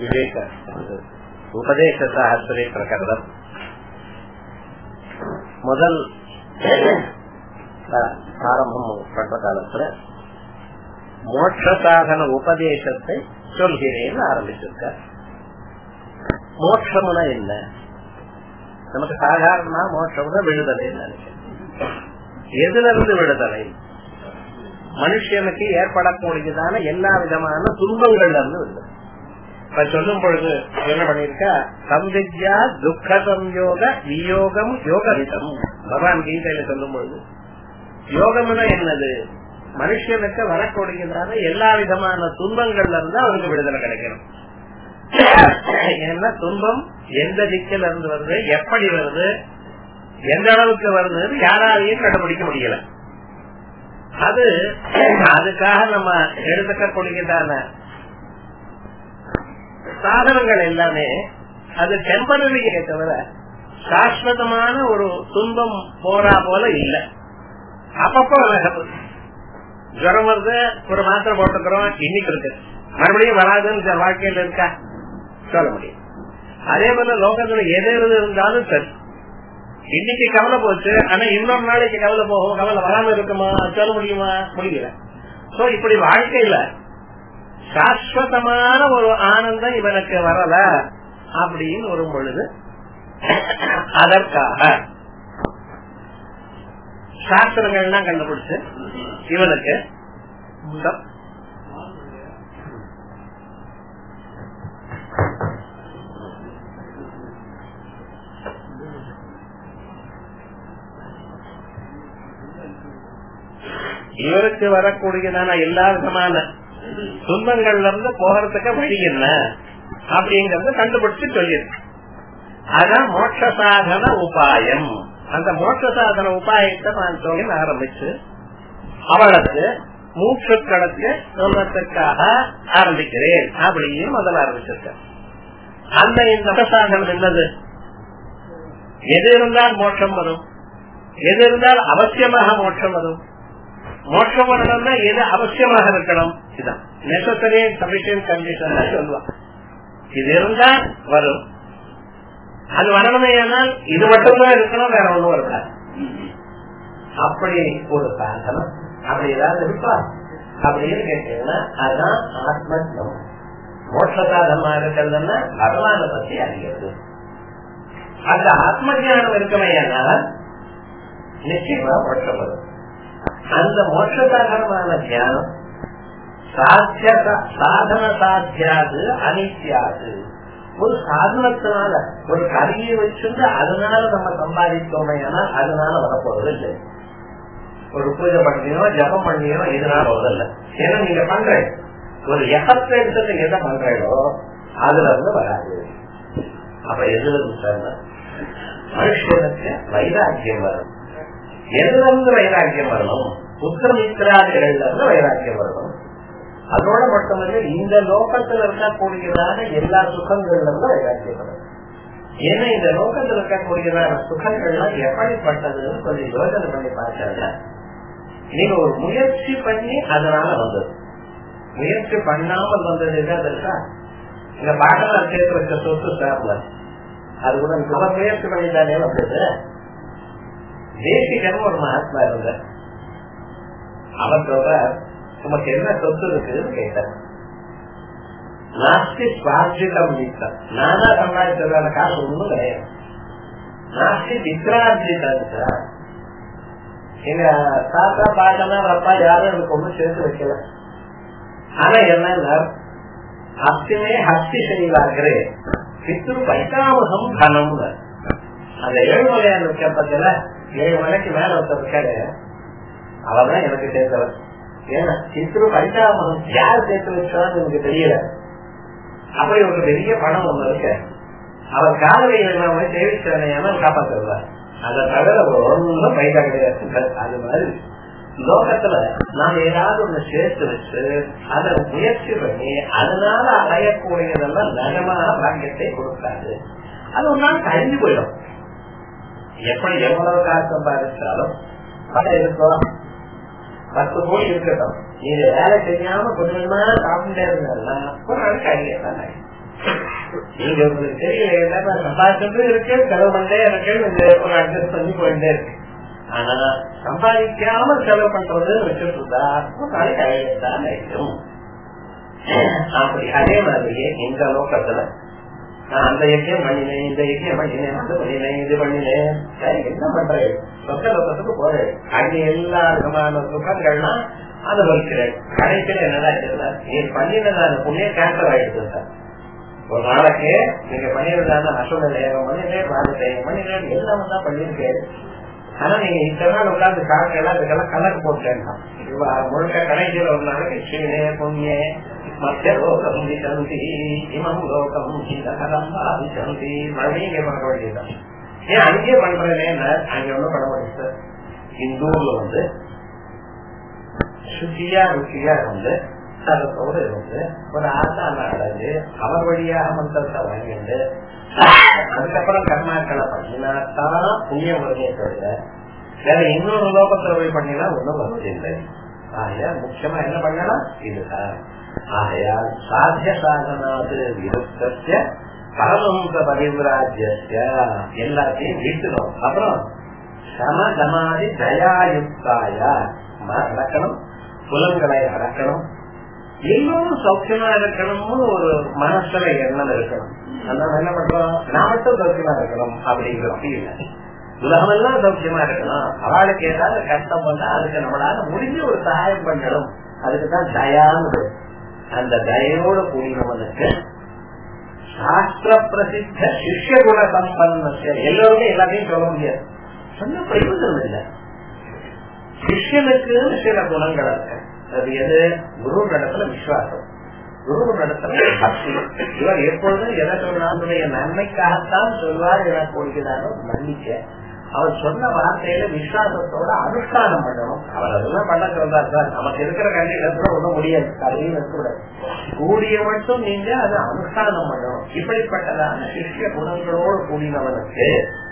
விவேக உபதேச சாஸ்திரி பிரகரணம் முதல் ஆரம்பம் பண்ற காலத்துல மோட்ச சாதன உபதேசத்தை சொல்கிறேன் ஆரம்பிச்சிருக்க மோட்சம்னா என்ன நமக்கு சாதாரணமா மோட்சம்னா விடுதலை நினைக்கிறேன் எதுல இருந்து விடுதலை மனுஷனுக்கு ஏற்படக்கூடியதான எல்லா விதமான துன்பங்கள்ல இருந்து விடுதலை இப்ப சொல்லும் பொழுது என்ன பண்ணிருக்கா சம்வித்யா துக்க சம்யோக வியோகம் யோகரிதம் பகவான் கீதையில சொல்லும் பொழுது யோகம்னா என்னது மனுஷனுக்கு வரக்கூடியதான எல்லா விதமான துன்பங்கள்ல இருந்து அவருக்கு விடுதலை கிடைக்கணும் ஏன்னா துன்பம் எந்த திக்கில இருந்து வருது எப்படி வருது எந்த அளவுக்கு வருது யாராலையும் கண்டுபிடிக்க முடியல அது அதுக்காக நம்ம எடுத்துக்கக்கூடியதான சாதனங்கள் எல்லாமே அது டெம்பரரியே தவிர சாஸ்வதமான ஒரு துன்பம் போறா போல இல்ல அப்பப்போ ஜுரம் வருது ஒரு மாத்திரை போட்டுக்கிறோம் இன்னைக்கு இருக்கு மறுபடியும் வராதுன்னு வாழ்க்கையில இருக்கா சொல்ல முடியும் அதே போல லோகத்துல எது இருந்தாலும் சரி இன்னைக்கு கவலை போச்சு ஆனா இன்னொரு நாளைக்கு கவலை போகும் கவலை வராம இருக்குமா சொல்ல முடியுமா முடியல சோ இப்படி வாழ்க்கையில சாஸ்வதமான ஒரு ஆனந்தம் இவனுக்கு வரல அப்படின்னு ஒரு பொழுது அதற்காக சாஸ்திரங்கள்லாம் கண்டுபிடிச்சு இவனுக்கு இவருக்கு வரக்கூடியதான எல்லா விதமான துன்பங்கள்ல இருந்து போகிறதுக்கு வழி என்ன அப்படிங்கறத கண்டுபிடிச்சு சொல்லியிருக்கு அதான் மோட்ச சாதன உபாயம் அந்த மோட்ச சாதன உபாயத்தை நான் சொல்ல ஆரம்பிச்சு அவளுக்கு மூச்சுக்களுக்கு சொல்றதுக்காக ஆரம்பிக்கிறேன் அப்படின்னு முதல்ல ஆரம்பிச்சிருக்க அந்த இந்த சாதனம் என்னது எது இருந்தால் மோட்சம் வரும் எது இருந்தால் அவசியமாக மோட்சம் வரும் மோட்சம் வரணும்னா எது அவசியமாக இருக்கணும் இதுதான் நெசசரி சபிஷியன் கண்டிஷன் சொல்லுவான் இது இருந்தா வரும் அது வரணுமே ஆனால் இது மட்டும்தான் இருக்கணும் வேற ஒண்ணும் இருக்காது அப்படி ஒரு சாதனம் அப்படி ஏதாவது இருக்கா அப்படின்னு கேட்டீங்கன்னா அதுதான் ஆத்மஜம் மோட்ச சாதனமா இருக்கிறதுன்னா பகவான பத்தி அறிகிறது அந்த ஆத்ம ஜானம் இருக்கமையானால் நிச்சயமா மோட்சம் வரும் அந்த மோட்சசாகரமான தியானம் சாதன சாத்தியாது அனித்தியாது ஒரு சாதனத்தினால ஒரு கருவியை வச்சிருந்து அதனால நம்ம சம்பாதித்தோமே அதனால வரப்போறது இல்லை ஒரு பூஜை பண்ணியோ ஜபம் பண்ணியோ இதனால வருதில்லை ஏன்னா நீங்க பண்ற ஒரு எஃபத்தை எடுத்து எதை பண்றீங்களோ அதுல இருந்து வராது அப்ப எதுல இருந்து மனுஷனுக்கு வைராக்கியம் வரும் எதுல இருந்து வைராக்கியம் வரணும் புத்திரமித்திராதிகள்ல இருந்து வைராக்கியம் வரணும் அதோட மட்டுமல்ல இந்த லோகத்தில் இருக்கக்கூடியதான எல்லா சுகங்கள்ல இருந்து வைராக்கியம் வரணும் ஏன்னா இந்த லோகத்தில் இருக்கக்கூடியதான சுகங்கள்லாம் எப்படிப்பட்டதுன்னு கொஞ்சம் யோசனை பண்ணி பார்த்தாங்க நீங்க ஒரு முயற்சி பண்ணி அதனால வந்தது முயற்சி பண்ணாமல் வந்தது எதாவது இருக்கா இந்த பாடலாம் சேர்த்து வச்ச சொத்து சார்ல அது கூட அவர் முயற்சி பண்ணிட்டானே வந்தது தேசிகன் ஒரு மகாத்மா இருந்த அவர் சொல்ற உமக்கு என்ன சொத்து இருக்குன்னு கேட்டார் நாஸ்தி சுவார்ஜிதம் நீக்கம் நானா சம்பாதிச்சதான காசு ஒண்ணும் கிடையாது நாஸ்தி விக்ரார்ஜிதம் எங்க தாத்தா பாட்டனா அப்பா யாரும் எனக்கு ஒண்ணும் சேர்த்து வைக்கல ஆனா என்ன ஹஸ்திமே ஹஸ்தி செய்வார்களே பித்ரு பைத்தாமகம் தனம் அந்த ஏழுமலையான் இருக்கப்பத்துல ஏழு மலைக்கு மேல ஒருத்தர் இருக்காரு அவர்தான் எனக்கு சேர்த்தவர் ஏன்னா சித்ரு பைத்தாமகம் யார் சேர்த்து வச்சான்னு எனக்கு தெரியல அப்படி ஒரு பெரிய பணம் ஒண்ணு இருக்கு அவர் காதலிகளை சேவிச்சான காப்பாத்துறார் அதை தவிர ஒன்றும் பைதா கிடையாது அது மாதிரி லோகத்துல நாம் ஏதாவது ஒண்ணு சேர்த்து வச்சு அதை முயற்சி பண்ணி அதனால அடையக்கூடியதெல்லாம் நகமான பாக்கியத்தை கொடுக்காது அது ஒரு நாள் கழிஞ்சு போயிடும் எப்படி எவ்வளவு காசு சம்பாதிச்சாலும் பணம் இருக்கும் பத்து கோடி இருக்கட்டும் நீங்க வேலை செய்யாம கொஞ்சமா சாப்பிட்டே இருந்தா ஒரு நாளைக்கு ஐடியா தான் நீங்க உங்களுக்கு தெரியல சம்பாதிக்கிறது இருக்கு செலவு பண்ணே இருக்கு இந்த ஒரு அட்ஜஸ்ட் பண்ணி போயிட்டே இருக்கு ஆனா சம்பாதிக்காம செலவு பண்றது வச்சுட்டு இருந்தா ஒரு நாளைக்கு அழகத்தான் இருக்கும் அப்படி அதே மாதிரியே இந்த லோக்கத்துல நான் அந்த யக்கியம் பண்ணினேன் இந்த யக்கியம் பண்ணினேன் அது பண்ணினேன் இது பண்ணினேன் என்ன பண்றேன் சொந்த லோகத்துக்கு போறேன் அங்கே எல்லா விதமான சுகங்கள்லாம் அனுபவிக்கிறேன் கடைசியில் என்னதான் நீ பண்ணினதான புண்ணியம் கேன்சல் ஆயிடுது சார் ஒரு நாளைக்கு நீங்க பண்ணிருந்தாங்க அசோக ஏகம் பண்ணினேன் பாரதேகம் பண்ணினேன் எல்லாம் தான் பண்ணிருக்கேன் ஆனா நீங்க இத்தனை நாள் உட்கார்ந்து காக்கெல்லாம் இதுக்கெல்லாம் கணக்கு போட்டேன் முழுக்க கடைசியில் ஒரு நாளைக்கு ஸ்ரீனே புண்ணிய மத்திய லோகம் விசந்தி இமம் லோகம் விசந்தி மறுபடியும் இங்கே பண்ண வேண்டியதுதான் ஏன் அங்கேயே பண்றேன்னு அங்க ஒண்ணும் பண்ண முடியாது இந்த ஊர்ல வந்து சுத்தியா ருச்சியா இருந்து தரத்தோடு இருந்து ஒரு ஆசான அடைஞ்சு அவர் வழியாக மந்திரத்தை வாங்கிட்டு அதுக்கப்புறம் கர்மாக்களை பண்ணினாத்தான் புண்ணியம் வருமே தவிர வேற இன்னொரு லோகத்துல போய் பண்ணினா ஒண்ணும் வருவதில்லை ஆகையா முக்கியமா என்ன பண்ணலாம் இதுதான் ஆகையால் சாத்திய சாதனாது விருத்தத்திய பரமஹம்ச பரிவிராஜ்ய எல்லாத்தையும் வீட்டுறோம் அப்புறம் சமதமாதி தயாயுக்தாய நடக்கணும் புலன்களை அடக்கணும் எல்லோரும் சௌக்கியமா இருக்கணும்னு ஒரு மனசுல எண்ணம் இருக்கணும் அதனால என்ன பண்றோம் நான் மட்டும் சௌக்கியமா இருக்கணும் அப்படிங்கிறோம் இல்லை உலகமெல்லாம் சௌக்கியமா இருக்கணும் அவளுக்கு ஏதாவது கஷ்டம் பண்ணா அதுக்கு நம்மளால முடிஞ்ச ஒரு சகாயம் பண்ணணும் அதுக்குதான் தயான்னு அந்த தயோடு கூடினவனுக்கு சாஸ்திர பிரசித்த சிஷ்ய குண சம்பந்த எல்லோருமே எல்லாத்தையும் சொல்ல முடியாது சொன்ன பிரயோஜனம் இல்லை சிஷ்யனுக்கு சில குணங்கள் இருக்கு அது எது குரு நடத்துல விசுவாசம் குரு நடத்துல பக்தி இவர் எப்பொழுதும் எதை சொன்னாருடைய நன்மைக்காகத்தான் சொல்வார் என போகிறாரோ நம்பிக்கை அவர் சொன்ன வார்த்தையில விசுவாசத்தோட அனுஷ்டானம் பண்ணணும் அவர் அதெல்லாம் பண்ண சொல்றாரு சார் நமக்கு இருக்கிற கண்டிப்பா ஒண்ணும் முடியாது கதையும் இருக்கக்கூடாது கூடிய மட்டும் நீங்க அதை அனுஷ்டானம் பண்ணணும் இப்படிப்பட்டதான சிஷ்ய குணங்களோடு கூடினவனுக்கு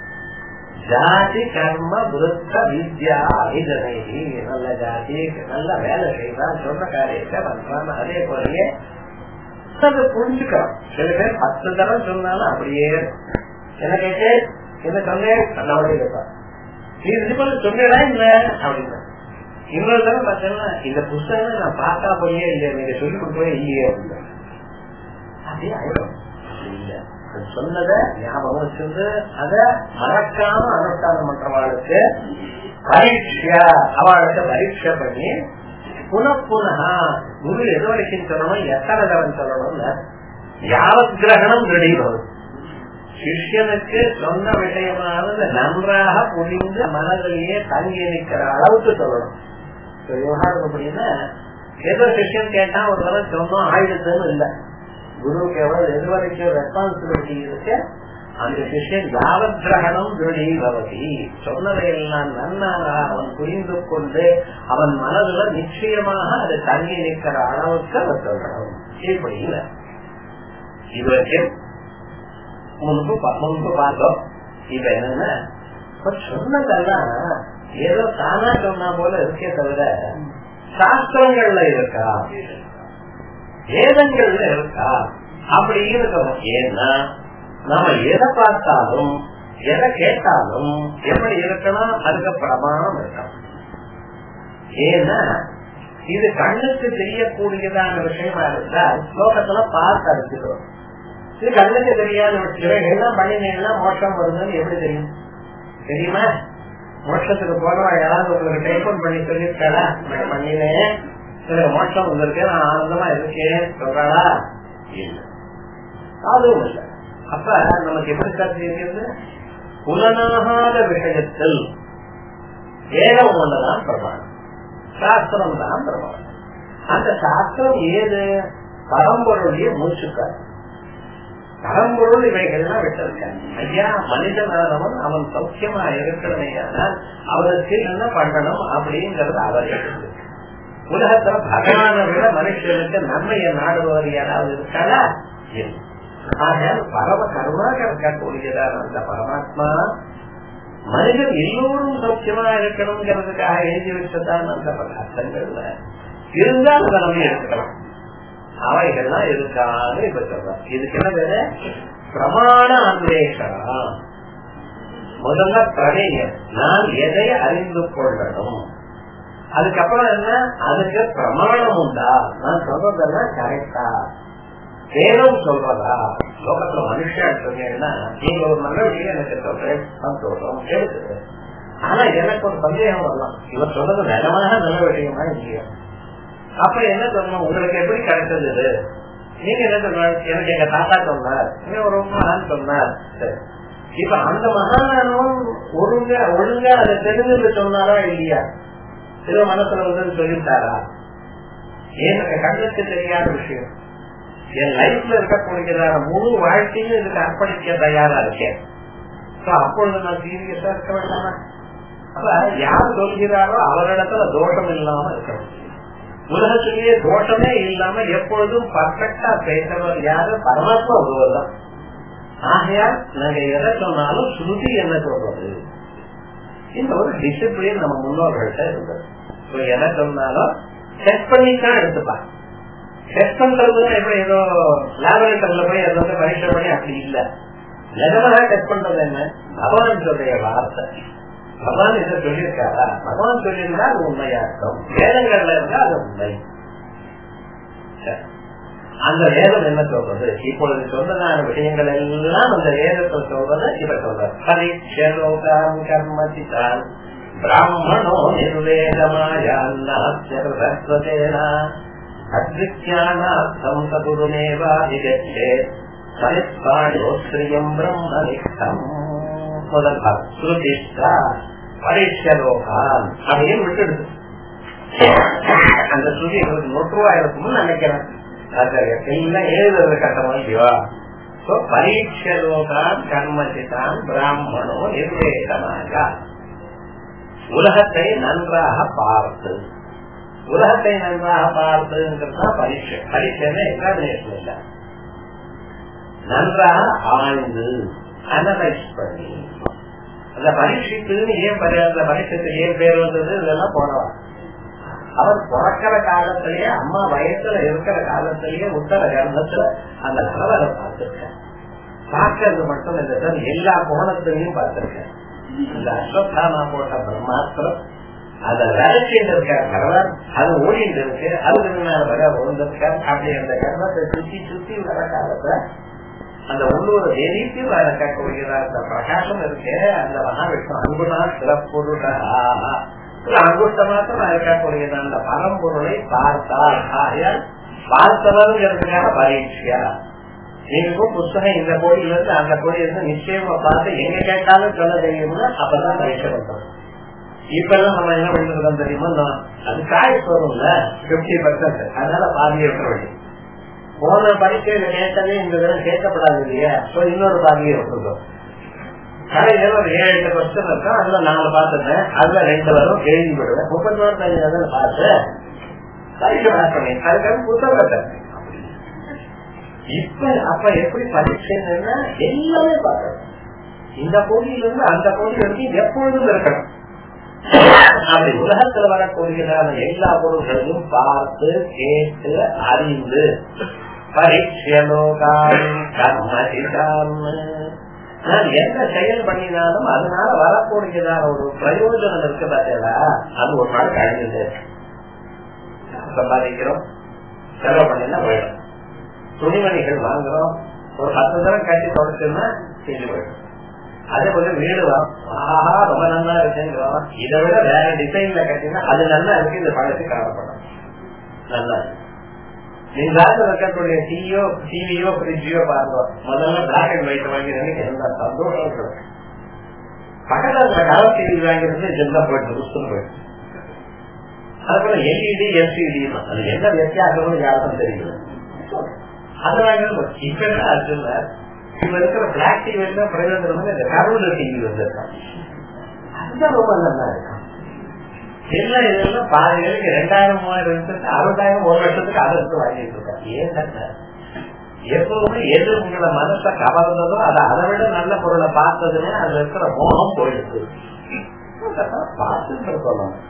ஜாதி கர்ம விருத்த வித்யா அபிதனை நல்ல ஜாதி நல்ல வேலை செய்வான் சொன்ன காரியத்தை பண்றான் அதே போலயே அதை புரிஞ்சுக்கலாம் சில பேர் பத்து தரம் சொன்னாலும் அப்படியே என்ன கேட்டு என்ன சொன்னேன் நல்லபடியா கேட்பான் நீ இது போல சொன்னா இல்ல அப்படின்னா இன்னொரு தரம் பார்த்தேன்னா இந்த புஸ்தகம் நான் பார்த்தா போயே இல்லையா நீங்க சொல்லி கொடுக்கவே இல்லையே அப்படின்னா அதே ஆயிடும் இல்ல சொன்னத ஞாபகம் வச்சிருந்து அத மறக்காம அனுஷ்டானம் பண்றவாளுக்கு பரீட்சா அவளுக்கு பரீட்சை பண்ணி புனப்புனா குரு எது வரைக்கும் சொல்லணும் எத்தனை தரம் சொல்லணும்னு யாவத் கிரகணம் ரெடி வரும் சிஷ்யனுக்கு சொன்ன விஷயமானது நன்றாக புரிந்து மனதிலேயே தங்கி நிற்கிற அளவுக்கு சொல்லணும் விவகாரம் அப்படின்னா ஏதோ சிஷ்யன் கேட்டா ஒரு தடவை சொன்னோம் ஆயிடுதுன்னு இல்லை குருவுக்கு எவ்வளவு எது வரைக்கும் ரெஸ்பான்சிபிலிட்டி இருக்கு அந்த சிஷ்யன் யாவத் கிரகணம் திருடி பவதி சொன்னதையெல்லாம் நன்னாக அவன் புரிந்து கொண்டு அவன் மனதுல நிச்சயமாக அது தங்கி நிற்கிற அளவுக்கு அவர் சொல்லணும் இப்படி இல்லை இது வரைக்கும் முன்பு முன்பு பார்த்தோம் இப்ப என்னன்னா சொன்னதெல்லாம் ஏதோ தானா சொன்னா போல இருக்கே தவிர சாஸ்திரங்கள்ல இருக்கா வேதங்கள்ல இருக்கா அப்படி இருக்கணும் ஏன்னா நாம எதை பார்த்தாலும் எதை கேட்டாலும் எப்படி இருக்கணும் அதுக்கு பிரமாணம் இருக்கணும் ஏன்னா இது கண்ணுக்கு தெரியக்கூடியதான விஷயமா இருந்தா ஸ்லோகத்துல பார்த்து அடிச்சுக்கிறோம் இது கண்ணுக்கு தெரியாத விஷயம் என்ன பண்ணினீங்கன்னா மோட்சம் வருதுன்னு எப்படி தெரியும் தெரியுமா மோட்சத்துக்கு போனவா யாராவது உங்களுக்கு டெலிபோன் பண்ணி சொல்லியிருக்காளா நான் பண்ணினேன் எனக்கு மோட்சம் வந்திருக்கு நான் ஆனந்தமா இருக்கேன் சொல்றாளா இல்ல அதுவும் இல்ல அப்ப நமக்கு எப்படி சார் தெரியுது புலனாகாத விஷயத்தில் வேதம் ஒண்ணுதான் பிரமாணம் சாஸ்திரம் தான் பிரமாணம் அந்த சாஸ்திரம் ஏது பரம்பொருடைய மூச்சுக்கார் பரம்பொருள் இவைகள்லாம் விட்டிருக்காங்க ஐயா மனிதனானவன் அவன் சௌக்கியமா இருக்கணுமே ஆனால் அவனுக்கு என்ன பண்ணணும் அப்படிங்கறது அவர் எடுத்து உலகத்துல பகவான விட மனுஷனுக்கு நன்மையை நாடுபவர் யாராவது இருக்காளா ஆகையால் பரம கருமாக இருக்கக்கூடியதான அந்த பரமாத்மா மனிதன் எல்லோரும் சௌக்கியமா இருக்கணுங்கிறதுக்காக எழுதி வச்சதான அந்த பதார்த்தங்கள்ல இருந்தால் அதை நம்ம எடுத்துக்கலாம் அவைகள்லாம் இருக்கான்னு இப்ப சொல்றேன் இதுக்கு என்ன பேரு பிரமாண அன்வேஷனா முதல்ல பிரமேயம் நான் எதை அறிந்து கொள்ளணும் அதுக்கப்புறம் என்ன அதுக்கு பிரமாணம் உண்டா நான் சொல்றதெல்லாம் கரெக்டா வேதம் சொல்றதா லோகத்துல மனுஷன் சொன்னீங்கன்னா நீங்க ஒரு நல்ல விஷயம் எனக்கு சொல்றேன் சந்தோஷம் எடுத்து ஆனா எனக்கு ஒரு சந்தேகம் வரலாம் இவர் சொல்றது நிஜமாக நல்ல விஷயமா இல்லையா அப்ப என்ன சொல்லணும் உங்களுக்கு எப்படி கிடைச்சது இது நீங்க என்ன சொல்லணும் எனக்கு எங்க தாத்தா சொன்னார் இன்னும் ஒரு மகான் சொன்னார் சரி. இப்ப அந்த மகானும் ஒழுங்கா ஒழுங்கா அதை தெரிஞ்சு சொன்னாரா இல்லையா ஏதோ மனசுல வந்து சொல்லிட்டாரா எனக்கு கண்ணுக்கு தெரியாத விஷயம் என் லைஃப்ல இருக்கக்கூடியதான முழு வாழ்க்கையும் இதுக்கு அர்ப்பணிக்க தயாரா இருக்கேன் So, அப்பொழுது நான் சீரியஸா இருக்க வேண்டாமா அப்ப யார் சொல்கிறாரோ அவரிடத்துல தோஷம் இல்லாம இருக்கணும் உலகத்திலேயே தோஷமே இல்லாம எப்பொழுதும் பர்ஃபெக்டா பேசுறவர் யாரு பரமாத்மா ஒருவர் தான் ஆகையால் நாங்க எதை சொன்னாலும் ஸ்ருதி என்ன சொல்றது இந்த ஒரு டிசிப்ளின் நம்ம முன்னோர்கள்ட்ட இருந்தது இப்ப எதை சொன்னாலும் செக் பண்ணித்தான் எடுத்துப்பாங்க செக் பண்றது எப்படி ஏதோ லேபரேட்டர்ல போய் அதை வந்து பரீட்சை பண்ணி அப்படி இல்ல நிஜமாக டெஸ்ட் பண்றது என்ன பகவான் சொல்ற வார்த்தை பகவான் இதை சொல்லியிருக்காரா பகவான் சொல்லியிருந்தா அது உண்மையா இருக்கும் வேதங்கள்ல இருந்தா அது உண்மை சரி. அந்த வேதம் என்ன சொல்றது இப்பொழுது சொன்னதான விஷயங்கள் எல்லாம் அந்த வேதத்தை சொல்றது இவ சொல்றது பரீட்சலோகாம் கர்மசிதான் பிராமணோ நிர்வேதமாயான்னேனா அத்விஜானார்த்தம் சகுருமேவாதிகச்சே சரிஸ்பாடோஸ்திரியம் பிரம்மனிஷ்டம் முதல் பாகம் ஸ்ருதிஷ்டா பரீட்சலோகான் அப்படின்னு விட்டுடுது அந்த ஸ்ருதி எங்களுக்கு நொற்றுவா இருக்கும்னு நினைக்கிறேன் எல்லாம் எழுதுறது கட்டமா இல்லையா பரீட்சலோகான் கர்மசிதான் பிராமணோ நிர்வேதமாக உலகத்தை நன்றாக பார்த்து உலகத்தை நன்றாக பார்த்துங்கிறதா பரீட்சை பரீட்சை எக்ஸாமினேஷன் இல்ல நன்றாக ஆழ்ந்து அனலைஸ் பண்ணி அந்த பரீட்சைக்குன்னு ஏன் பரி- அந்த பரீட்சைக்கு ஏன் பேர் வந்தது இதெல்லாம் போனவா அவர் பிறக்கிற காலத்திலேயே அம்மா வயசுல இருக்கிற காலத்திலேயே உத்தர கர்ப்பத்துல அந்த கலவரை பார்த்திருக்கேன் பார்க்கறது மட்டும் இல்லை சார் எல்லா கோணத்திலையும் பார்த்திருக்கேன் இந்த அஸ்வத்தாமா போட்ட பிரம்மாஸ்திரம் அத விளைச்சிட்டு இருக்கார் கணவர் அது ஓடிட்டு இருக்கு அதுக்கு மேல வர விழுந்திருக்கார் அப்படி அந்த கர்மத்தை சுத்தி சுத்தி வர காலத்துல அந்த உள்ளூர் எரித்து வரக்கூடிய அந்த பிரகாசம் இருக்கு அந்த மகாவிஷ்ணு அன்புனா சிறப்புருடா அங்குஷ்ட மாத்திரம் இருக்கக்கூடிய அந்த பரம்பொருளை பார்த்தார் ஆகையால் பார்த்தவருங்கிறதுக்காக பரீட்சையா நீங்க புஸ்தகம் இந்த கோடியில இருந்து அந்த கோடியில இருந்து நிச்சயமா பார்த்து எங்க கேட்டாலும் சொல்ல தெரியும்னா அப்பதான் பரீட்சை பண்றோம் இப்ப எல்லாம் நம்ம என்ன பண்ணிருக்கோம் தெரியுமா நான் அது சாய்ஸ் வரும்ல பிப்டி பர்சன்ட் அதனால பாதியை விட்டுற வேண்டிய போன பரீட்சையில கேட்டதே இந்த தடவை கேட்கப்படாது இல்லையா சோ இன்னொரு பாதியை விட்டுருக்கோம் கடையில ஒரு ஏழு எட்டு கொஸ்டின் இருக்கும் அதுல நாலு பார்த்துட்டேன் அதுல ரெண்டு வரும் எழுதி விடுவேன் முப்பத்தி நாலு அதில் பார்த்து பரீட்சை பாஸ் பண்ணி அதுக்காக புத்தகத்தை இப்ப அப்ப எப்படி பரீட்சைன்னா எல்லாமே பார்க்கணும் இந்த கோடியில இருந்து அந்த கோடி வரைக்கும் எப்பொழுதும் இருக்கணும் அப்படி உலகத்துல வரக்கூடியதான எல்லா பொருள்களையும் பார்த்து கேட்டு அறிந்து பரீட்சலோகான் கர்மசிதான் நான் எந்த செயல் பண்ணினாலும் அதனால வரக்கூடியதான ஒரு பிரயோஜனம் இருக்கு பார்த்தீங்களா அது ஒரு நாள் கழிஞ்சது சம்பாதிக்கிறோம் செலவு பண்ணினா போயிடும் துணிமணிகள் வாங்குறோம் ஒரு பத்து தரம் கட்டி தொடச்சுன்னா செஞ்சு போயிடும் அதே போல வீடு ஆஹா ரொம்ப நல்லா இருக்குங்கிறோம் இதை விட வேற டிசைன்ல கட்டினா அது நல்லா இருக்கு இந்த பழத்து காணப்படும் நல்லா இருக்கு நீங்க இருக்கக்கூடிய டிவியோ டிவியோ பிரிட்ஜியோ பாருங்க முதல்ல பிளாக் அண்ட் ஒயிட் வாங்கி என்ன சந்தோஷம் இருக்கு பக்கத்துல கலர் டிவி வாங்கிறது ஜெல்லா போயிட்டு புஸ்தம் போயிட்டு அதுபோல எல்இடி எல்சிடி அது என்ன வித்தியாசம்னு யாருக்கும் தெரியல அது வாங்கிறது இப்ப என்ன ஆச்சுன்னா இப்ப இருக்கிற பிளாக் டிவி எல்லாம் பிரயோஜனம் வந்து இந்த கருவுல டிவி வந்திருக்கான் அதுதான் ரொம்ப நல்லா இருக்கும் எல்லாம் இதெல்லாம் பாதிகளுக்கு ரெண்டாயிரம் மூவாயிரம் வருஷத்துக்கு அறுபதாயிரம் ஒரு லட்சத்துக்கு அதை எடுத்து வாங்கிட்டு இருக்காங்க ஏன் சார் எப்பவுமே எது உங்களை மனசை கவர்ந்ததோ அதை அதை விட நல்ல பொருளை பார்த்ததுன்னு அதுல இருக்கிற மோகம் போயிடுது பார்த்துட்டு இருக்கணும்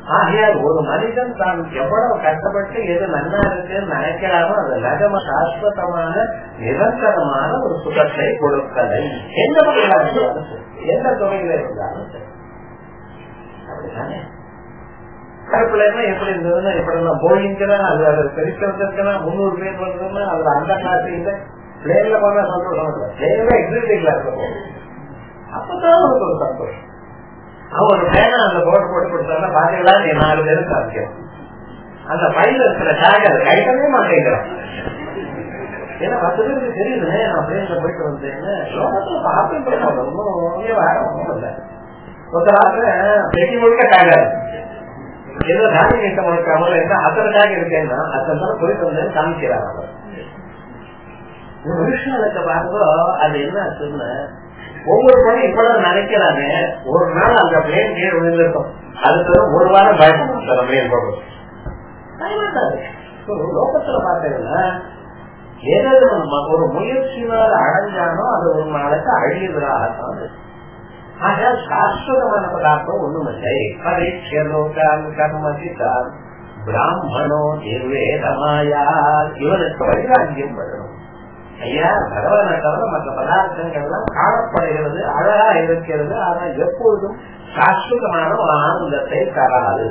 ஆகையால் ஒரு மனிதன் தான் எவ்வளவு கஷ்டப்பட்டு எது நன்னா இருக்குன்னு நினைக்கிறாரோ அது நகம சாஸ்வதமான நிரந்தரமான ஒரு சுகத்தை கொடுக்கலை எந்த பக்கம் இருந்தாலும் சரி, எந்த துறையில இருந்தாலும் சரி. அப்படித்தானே கருப்புலன்னா எப்படி இருந்ததுன்னா எப்படி இருந்தா போயிங்கிறா அது அது பெருசு வந்திருக்கா முன்னூறு பேர் வந்ததுன்னா அதுல அந்த கிளாஸ் இந்த பிளேன்ல போனா சந்தோஷம் இல்லை பிளேன்ல எக்ஸிஸ்டிங் கிளாஸ் போகும் அப்பதான் அவனுக்கு ஒரு சந்தோஷம் அவன் ஒரு பேனா அந்த போட்டு போட்டு கொடுத்தாருன்னா பாத்தீங்களா நீ நாலு பேரும் சாத்தியம் அந்த பையில இருக்கிற டேக் அதை கைட்டவே மாட்டேங்கிறான் ஏன்னா பத்து பேருக்கு தெரியுதுங்க நான் பிளேன்ல போயிட்டு வந்தேன்னு லோகத்துல பார்த்து போயிடும் ஒன்றும் வேற ஒன்றும் இல்லை ஒருத்தராக பெட்டி முழுக்க டேக் ஏதோ தானி நீக்க முழுக்காமல் என்ன அத்தனை டேக் இருக்கேன்னா அத்தனை தான் போயிட்டு வந்தேன்னு காமிக்கிறார் அவர் மனுஷனுக்கு பாருங்க அது என்ன ஆச்சுன்னு ஒவ்வொரு படம் இப்பதான் நினைக்கிறாங்க ஒரு நாள் அந்த பிளேன் கீழே விழுந்திருக்கும் அதுக்கு ஒரு வாரம் பயப்படும் அந்த பிளேன் போட்டு பயப்படாது லோகத்துல பார்த்தீங்கன்னா எது நம்ம ஒரு முயற்சினால் அடைஞ்சானோ அது ஒரு நாளைக்கு அழியுறதாக ஆக சாஸ்வதமான பதார்த்தம் ஒண்ணும் இல்லை பரீட்சலோகான் கர்மதிதான் பிராமணோ நிர்வேதமாயா இவனுக்கு வைராக்கியம் வரணும் ஐயா பகவானை தவிர மற்ற பதார்த்தங்கள் எல்லாம் காணப்படுகிறது அழகா இருக்கிறது ஆனா எப்பொழுதும் சாஸ்வதமான ஒரு ஆனந்தத்தை தராது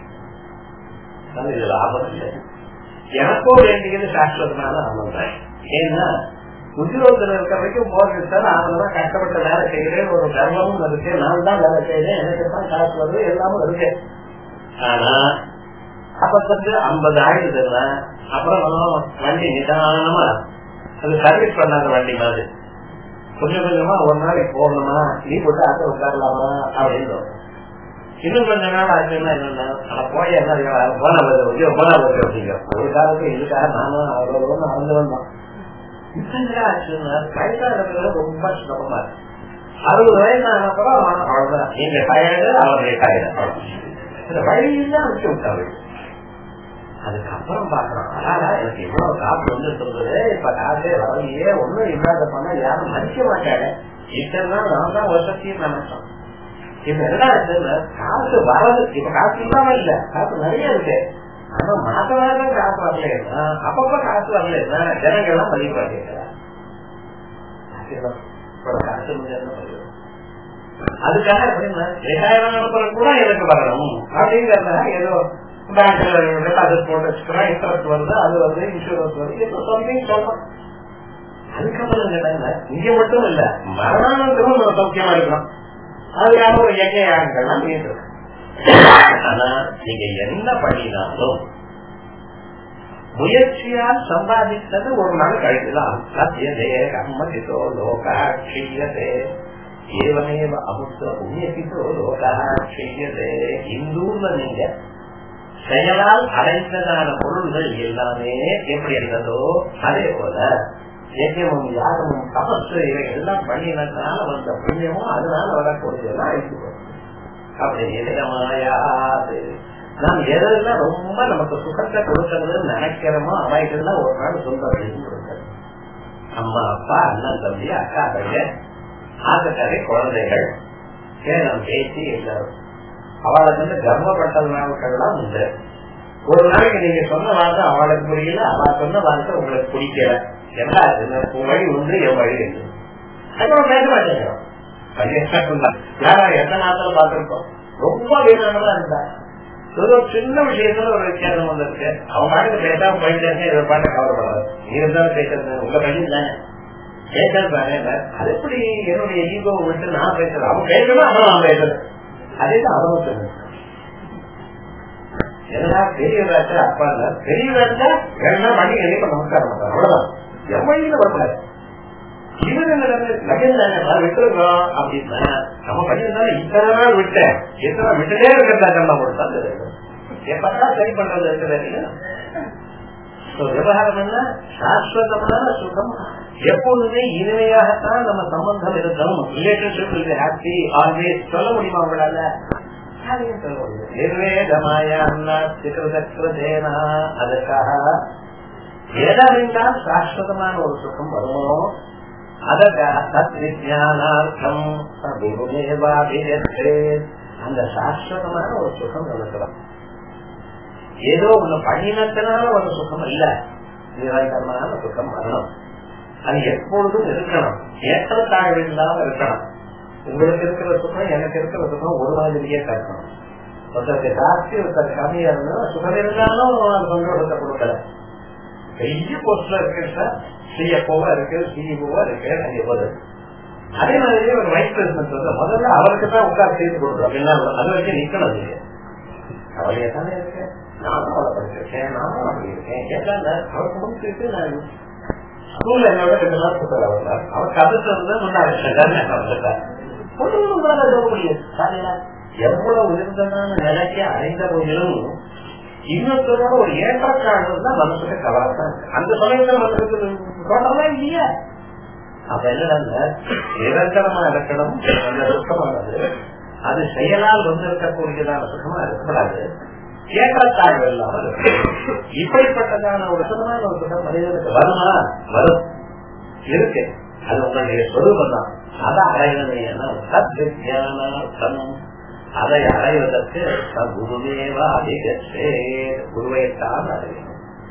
இது லாபம் இல்லை எனக்கோ வேண்டியது சாஸ்வதமான ஆனந்தம் ஏன்னா உத்தியோகத்தில் இருக்கிற வரைக்கும் போகிறதுக்கு ஆனந்தமா கஷ்டப்பட்ட வேலை செய்கிறேன் ஒரு கர்வமும் இருக்கு நான் தான் வேலை செய்யறேன் எனக்கு தான் காசு வருது எல்லாமும் இருக்கு ஆனா அப்பத்துக்கு ஐம்பது ஆயிடுதுன்னா அப்புறம் வண்டி நிதானமா அது சர்வீஸ் பண்ணாத வண்டி மாதிரி கொஞ்சம் கொஞ்சமா ஒரு நாளைக்கு போகணுமா நீ போட்டு அத்தை உட்காரலாமா அப்படின்னு இன்னும் கொஞ்ச நாள் ஆச்சுன்னா என்னன்னா போய் என்ன போன போன அப்படிங்க ஒரு காலத்துக்கு இதுக்காக நானும் அவ்வளவு நடந்து வந்தோம் இப்ப என்ன ஆச்சுன்னா வயசானதுல ரொம்ப சுலபமா இருக்கு அறுபது வயசு ஆனப்பறம் அவ்வளவுதான் நீங்க டயர்டு அவருடைய டயர்டு இந்த வழியெல்லாம் வச்சு விட்டாரு அதுக்கப்புறம் பாக்குறோம் அதாடா எனக்கு இவ்வளவு காசு வந்து சொல்றது இப்ப காசே வரலையே ஒண்ணும் இல்லாத பண்ணா யாரும் மதிக்க மாட்டாங்க இத்தனை நான் தான் வசதியும் நினைச்சோம் இப்ப என்ன ஆச்சுன்னா காசு வரது இப்ப காசு இல்லாம இல்ல காசு நிறைய இருக்கு ஆனா மாச மாதம் காசு வரலன்னா அப்பப்ப காசு வரலன்னா ஜனங்கள் எல்லாம் மதிக்க மாட்டேங்கிறா காசு அதுக்காக எப்படின்னா ரிட்டையர் கூட எனக்கு வரணும் அப்படிங்கறத ஏதோ பேங்க்ல டெபாசிட் போட்டு வச்சுக்கிறோம் இன்ட்ரெஸ்ட் வருது அது வருது இன்சூரன்ஸ் வருது சம்திங் சொல்லணும் அதுக்கப்புறம் கேட்டாங்க இங்க மட்டும் இல்ல மரணானந்தமும் நம்ம சௌக்கியமா இருக்கணும் அதுக்காக ஒரு எக்கையாங்கள்லாம் இருக்கு ஆனா நீங்க என்ன பண்ணினாலும் முயற்சியால் சம்பாதித்தது ஒரு நாள் கழித்துதான் சத்தியதே கம்மதித்தோ லோகா க்ஷீயதே ஏவனேவ அமுத்த புண்ணியசித்தோ லோகா க்ஷீயதே இந்தூர்ல நீங்க செயலால் அடைந்ததான பொருள்கள் எல்லாமே எப்படி இருந்ததோ அதே போல யஜ்யமும் யாகமும் தபசு இவை எல்லாம் பண்ணினதுனால வந்த புண்ணியமும் அதனால வரக்கூடியதெல்லாம் அழித்து அப்படி எதிரமாயாது நாம் எதெல்லாம் ரொம்ப நமக்கு சுகத்தை கொடுக்கறதுன்னு நினைக்கிறோமோ அவைகள்லாம் ஒரு நாள் சொல்றது அம்மா அப்பா அண்ணன் தம்பி அக்கா பையன் ஆசைக்கரை குழந்தைகள் கேளம் பேசி எல்லாரும் அவளுக்கு வந்து கர்மப்பட்ட நாட்கள்லாம் உண்டு ஒரு நாளைக்கு நீங்க சொன்ன வார்த்தை அவளுக்கு புரியல அவ சொன்ன வார்த்தை உங்களுக்கு பிடிக்கல என்ன வழி ஒன்று என் வழி என்று அதுவும் பேச மாட்டேங்கிறோம் யாரா எத்தனை நாட்கள் பார்த்திருக்கோம் ரொம்ப வீணானதா இருந்தா ஏதோ சின்ன விஷயத்துல ஒரு வித்தியாசம் வந்திருக்கு அவங்க பாட்டுக்கு பேசாம போயிட்டாங்க இதை பாட்டு கவலைப்படாது நீ இருந்தாலும் பேசுறது உங்க பையன் தானே பேசுறது அது எப்படி என்னுடைய ஈகோ விட்டு நான் பேசுறேன் அவன் பேசணும் அவன் நான் பேசுறேன் அதேதான் அவனும் சொல்லுங்க ஏன்னா பெரியவராச்சா அப்பா இல்ல பெரியவராச்சா வேணா வண்டி கண்டிப்பா நமஸ்காரம் பண்றாங்க அவ்வளவுதான் எவ்வளவு வரக்கூடாது விட்டுருக்கோம் அப்படின்னா நம்ம பண்ணிருந்தாலும் இத்தனை நாள் விட்டேன் எத்தனை விட்டுட்டே இருக்கிறதா கண்ணா கொடுத்தாது எப்படா சரி பண்றது இருக்கிறது விவகாரம் என்ன சாஸ்வதமான சுகம் எப்பொழுதுமே இனிமையாகத்தான் நம்ம சம்பந்தம் இருக்கணும் ரிலேஷன்ஷிப் இருக்கு ஹாப்பி ஆல்வேஸ் சொல்ல முடியுமா உங்களால நிர்வேதமாயேனா அதுக்காக எதறிந்தால் சாஸ்வதமான ஒரு சுகம் வருமோ அதற்காக தத் விஜயானார்த்தம் அந்த சாஸ்வதமான ஒரு சுகம் இருக்கலாம் ஏதோ ஒண்ணு பண்ணினத்தினால ஒரு சுகம் இல்ல நிரந்தரமான சுகம் வரணும் அது எப்பொழுதும் இருக்கணும் ஏற்றத்தாழ்வு இல்லாம இருக்கணும் உங்களுக்கு இருக்கிற சுகம் எனக்கு இருக்கிற சுகம் ஒரு மாதிரியே இருக்கணும் ஒருத்தருக்கு ஜாஸ்தி ஒருத்தர் கம்மியா இருந்தா சுகம் இருந்தாலும் அது சந்தோஷத்தை கொடுக்கல பெரிய போஸ்ட்ல இருக்கு சார் சிஎஃப்ஓவா இருக்கு சிஇஓவா இருக்கு நிறைய போது அதே மாதிரி ஒரு வைஸ் பிரசிடன்ட் வந்து முதல்ல அவருக்கு தான் உட்கார் செய்து கொடுக்குறோம் எல்லாம் அது வரைக்கும் நிக்கணும் நீங்க அவளையே தானே இருக்கேன் நானும் அவளை படிச்சிருக்கேன் நானும் அப்படி இருக்கேன் கேட்டாங்க அவருக்கு முடிச்சுட்டு நான் ஸ்கூல்ல என்னோட ரெண்டு நாள் சுத்தர வந்தார் அவர் கதைச்சு வந்து முன்னாடி எவ்வளவு உயர்ந்தமான நிலைக்கு அடைந்த போதிலும் இன்னொருத்தரோட ஒரு ஏற்றக்காடு தான் மனசுக்கு கவலைத்தான் அந்த சமயத்துல மனசுக்கு தோட்டம்லாம் இல்லையா அப்ப என்ன நிரந்தரமா இருக்கணும் அந்த சுத்தமானது அது செயலால் வந்து இருக்கக்கூடியதான சுகமா இருக்கக்கூடாது ஏற்றத்தாழ்வு இல்லாமல் இப்படிப்பட்டதான ஒரு சுகமான ஒரு சுகம் மனிதனுக்கு வருமா வரும் இருக்கு அது உங்களுடைய சொரூபம் தான் அதை அடைவது சத்யானார்த்தம் அதை அடைவதற்கு குருதேவா அதிகே குருவைத்தான் அடையணும்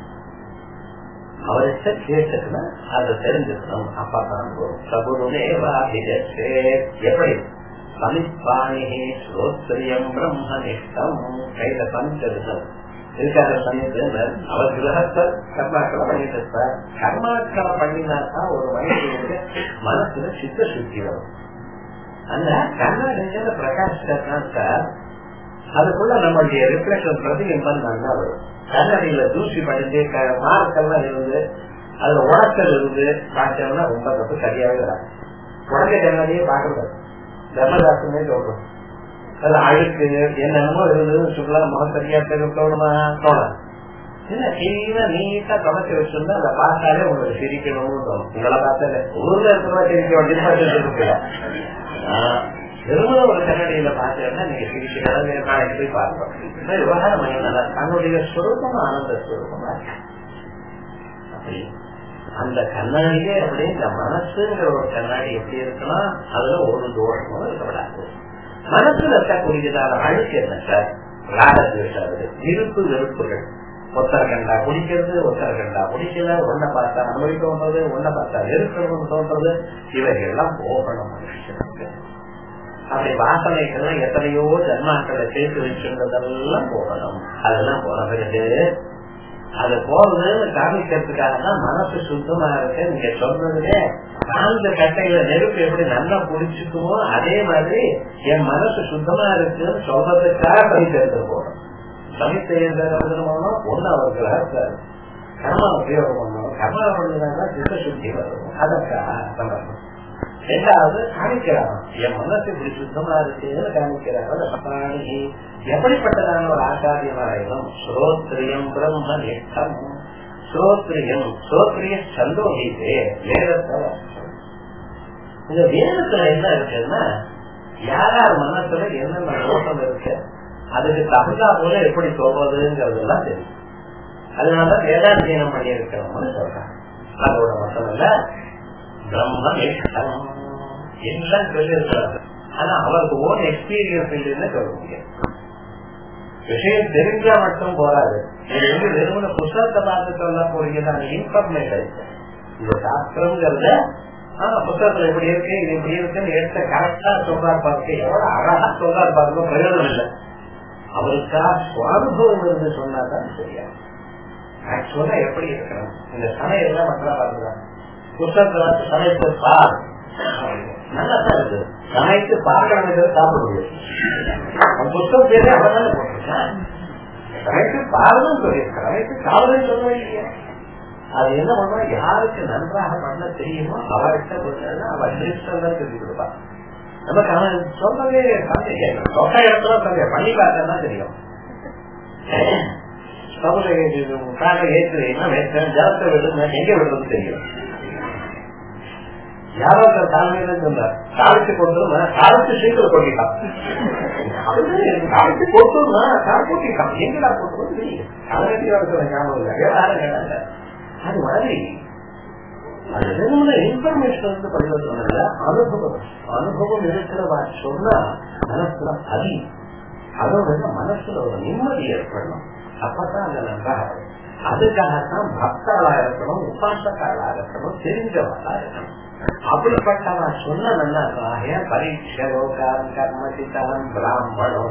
அவர்கிட்ட கேட்டுக்கணும் அதை தெரிஞ்சுக்கணும் அப்பதான் சகுருதேவா அதிகே எப்படி சமிப்பாணி ஸ்ரோத்ரியம் பிரம்மனிஷ்டம் கையில பஞ்சம் இருக்காத சமயத்துல அவர் கிரகத்தை கர்மாக்களை பண்ணிட்டு இருப்பார் கர்மாக்களை பண்ணினாதான் ஒரு மனிதனுடைய மனசுல சித்த சுத்தி வரும் அந்த கண்ணாடியில பிரகாசித்தான் சார் அதுக்குள்ள நம்மளுடைய ரிஃப்ளெக்ஷன் பிரதிபிம்பம் நல்லா வரும் கண்ணாடியில தூசி படிஞ்சு மார்க்கெல்லாம் இருந்து அதுல உடச்சல் இருந்து பார்த்தோம்னா ரொம்ப தப்பு சரியாவே வராது உடஞ்ச கண்ணாடியே பாக்குறது தர்மதாசனே சொல்றோம் அது அழுக்கு என்னென்னமோ இருந்தது சொல்லலாம் முகம் சரியா தோணுமா தோணும் இல்ல கிளீனா நீட்டா தொடச்சி வச்சிருந்தா அதை பார்த்தாலே உங்களுக்கு சிரிக்கணும்னு தோணும் உங்களை பார்த்தாலே ஊர்ல இருக்கிறவங்க சிரிக்க வேண்டிய திருமண ஒரு கண்ணடியில பார்த்தீங்கன்னா நீங்க சிரிக்கிறாங்க நாளைக்கு போய் பார்ப்போம் விவகாரம் என்னன்னா தன்னுடைய சுரூபம் ஆனந்த சுரூபமா அப்படி அந்த கண்ணாடியே அப்படியே இந்த மனசுங்கிற ஒரு கண்ணாடி எப்படி இருக்கலாம் அதுல ஒரு தோஷமும் இருக்கக்கூடாது மனசுல இருக்கக்கூடியதான அழுக்கு என்ன சார் ராகத்வேஷாவது விருப்பு வெறுப்புகள் ஒத்தர கண்டா குடிக்கிறது ஒத்தர கண்டா குடிக்கல ஒன்ன பார்த்தா அனுபவிக்க தோன்றது ஒன்ன பார்த்தா வெறுக்கணும்னு தோன்றது இவைகள் எல்லாம் போகணும் மனுஷனுக்கு அப்படி வாசனைகள்லாம் எத்தனையோ ஜன்மாக்களை சேர்த்து வச்சிருந்ததெல்லாம் போகணும் அதெல்லாம் போன பிறகு அது போறதுன்னு காமிக்கிறதுக்காக தான் மனசு சுத்தமா இருக்கு நீங்க சொல்றதுலே அந்த கட்டையில நெருப்பு எப்படி நல்லா குடிச்சுக்குமோ அதே மாதிரி என் மனசு சுத்தமா இருக்குன்னு சொல்றதுக்காக சமைத்து எடுத்துட்டு போகணும் சமைத்து எடுத்துட்டு போனோம் ஒண்ணு அவர் கிரகத்தாரு கர்மா உபயோகம் பண்ணணும் கர்மா பண்ணினா சித்த சுத்தி வரும் அதற்காக சந்தர்ப்பம் ரெண்டாவது காமிக்கிறான் என் மனசு இப்படி சுத்தமா இருக்குன்னு காமிக்கிறாங்க எப்படிப்பட்டதான ஒரு ஆச்சாரியமாயும் ஸ்ரோத்ரியம் பிரம்ம நிஷ்டம் ஸ்ரோத்ரியம் ஸ்ரோத்ரிய சந்தோகித்தே வேதத்தை இந்த வேதத்துல என்ன இருக்குன்னா யார் யார் மனசுல என்னென்ன தோட்டம் இருக்கு அதுக்கு தகுந்தா போல எப்படி சொல்றதுங்கிறதுலாம் தெரியும் அதனாலதான் வேதாத்தியனம் பண்ணி இருக்கிறோம்னு சொல்றாங்க அதோட மட்டும் இல்ல பிரம்ம நிஷ்டம் எல்லாம் சொல்லி இருக்கிறாங்க ஆனா அவருக்கு ஓன் எக்ஸ்பீரியன்ஸ் இல்லைன்னு சொல்ல முடியாது விஷயம் தெரிஞ்சா மட்டும் போராது இது வந்து வெறுமன புத்தகத்தை பார்த்து சொல்ல போறீங்கதான் இன்ஃபர்மேஷன் இந்த சாஸ்திரம்ங்கிறத ஆஹ் புத்தகத்துல இப்படி இருக்கு இது இப்படி இருக்குன்னு எடுத்த கரெக்டா சொல்றாரு பார்த்து எவ்வளவு அழகா சொல்றாரு பாருங்க பிரயோஜனம் இல்லை அவருக்கா சுவானுபவம் இருந்து சொன்னாதான் சரியா ஆக்சுவலா எப்படி இருக்கணும் இந்த சமயம் எல்லாம் மக்களா பாருங்க புத்தகத்துல சமயத்தை பார் நல்லா தான் இருக்கு சமைத்து பார்க்கறது சாப்பிட முடியும் புத்தகம் பேரே அவனால போட்டிருக்கான் சமைத்து பாருன்னு சொல்லியிருக்கான் சமைத்து சாப்பிடுன்னு சொல்லவே இல்லையா அது என்ன பண்ணா யாருக்கு நன்றாக பண்ண தெரியுமோ அவர்கிட்ட கொடுத்தா அவன் திருஷ்டம் தான் சொல்லி கொடுப்பான் நமக்கு அவன் சொல்லவே சந்தேகம் சொந்த இடத்துல சந்தேகம் பண்ணி பார்த்தா தெரியும் காட்டை ஏற்றுறீங்கன்னா வேற்றேன் ஜலத்தை விடுங்க எங்க விடுறது தெரியும் யாரோ தலைமையில சொன்னார் காலத்து கொண்டு காலத்து சீக்கிரம் கொட்டிட்டான் காலத்து கொட்டுனா கால் கொட்டிட்டான் எங்கடா கொண்டு தலைமையோட ஞாபகம் இல்லை வேற அது மாதிரி அது வெறுமன இன்ஃபர்மேஷன் வந்து பரிவர்த்தனை அனுபவம் அனுபவம் இருக்கிறவா சொன்னா மனசுல அதி அதோட மனசுல ஒரு நிம்மதி ஏற்படணும் அப்பதான் அது நன்றாக வரும். அதுக்காகத்தான் பக்தாளா இருக்கணும் உபாசக்காளா இருக்கணும் தெரிஞ்சவளா இருக்கணும் அப்படிப்பட்டவா சொன்னதெல்லாம் பரீட்சலோகான் கர்மசிதான் பிராமணோ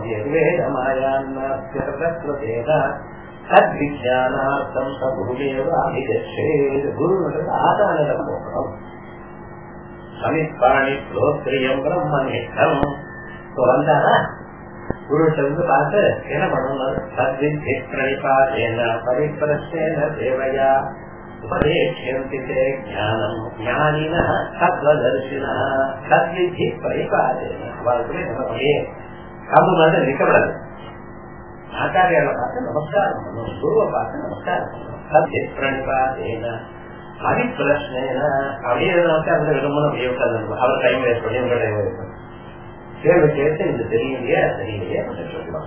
வேதமாயான் தத்விஜானார்த்தம் சகுருதேவ அபிகச்சேது குருவிற்கு ஆதாரம் போகணும் சமிப்பாணி ஸ்ரோத்ரியம் பிரம்மனிஷ்டம் வந்தாரா குருட்ட வந்து பார்த்து என்ன பண்ணணும் தத்வித்தி பிரணிபாதேன பரிப்பிரசேன தேவையா உபதேசியந்தி தே ஞானம் ஞானின தத்வதர்சின தத்வித்தி பரிபாதேன அவர்களுக்கு என்ன பண்ணி கம்பு மாதிரி நிற்கப்படாது ஆச்சாரியால பார்த்து நமஸ்காரம் பண்ணணும் குருவை பார்த்து நமஸ்காரம் பண்ணணும் தத்வி பிரணிபாதேன அபிப்பிரஷ்னேன அப்படியே நமக்கு அந்த விரும்பணும் அப்படியே உட்கார்ந்து அவர் டைம் வேஸ்ட் பண்ணி உங்க டைம் வேஸ்ட் பண்ணி கேள்வி கேட்டு இது தெரியலையே தெரியலையே அப்படின்னு சொல்லலாம்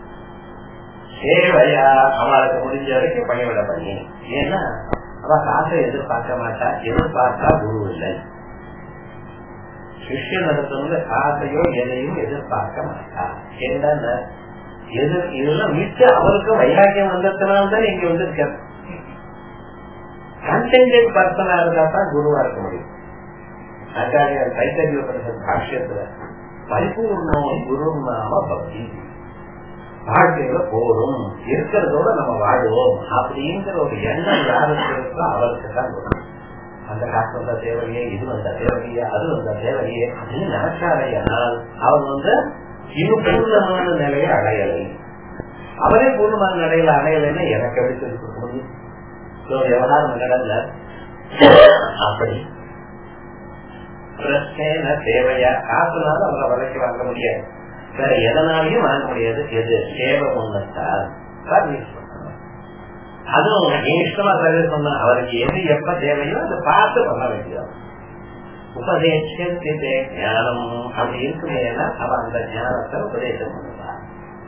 சேவையா அவளுக்கு முடிஞ்ச வரைக்கும் பணிவிட பண்ணி ஏன்னா அவ காசை எதிர்பார்க்க மாட்டா எதிர்பார்த்தா குரு இல்லை சிஷ்யன் நடத்தவங்க காசையோ எதையும் எதிர்பார்க்க மாட்டா என்ன எதிர் இதெல்லாம் விட்டு அவருக்கு வைராக்கியம் வந்ததுனால்தான் இங்க வந்து கண்டென்டட் பர்சனா இருந்தா தான் குருவா இருக்க முடியும் ஆச்சாரியர் தைத்தரிய பாஷ்யத்துல பரிபூர்ணோ குரு நாம பக்தி வாழ்க்கையில போதும் இருக்கிறதோட நம்ம வாழுவோம் அப்படிங்கிற ஒரு எண்ணம் யாருக்கு இருக்கோ அவருக்கு தான் வரும் அந்த காசு வந்த தேவையே இது வந்த தேவையே அது வந்த தேவையே அப்படின்னு நினைச்சாரையானால் அவர் வந்து இன்னும் பூர்ணமான நிலையை அடையலை அவரே பூர்ணமான நிலையில அடையலைன்னா எனக்கு எப்படி சொல்லி கொடுக்க முடியும் விவகாரம் நடந்த அப்படி பிரச்சனை தேவையா காசுனால அவரை விலைக்கு வாங்க முடியாது வேற எதனாலையும் வாங்க முடியாது எது சேவை முன்னத்தால் சர்வீஸ் பண்ணணும் அதுவும் இஷ்டமா சர்வீஸ் பண்ண அவருக்கு எது எப்ப தேவையோ அதை பார்த்து பண்ண வேண்டியது உபதேசத்தை ஞானம் அப்படி இருக்குமே அவ அந்த ஞானத்தை உபதேசம் பண்ணுவார்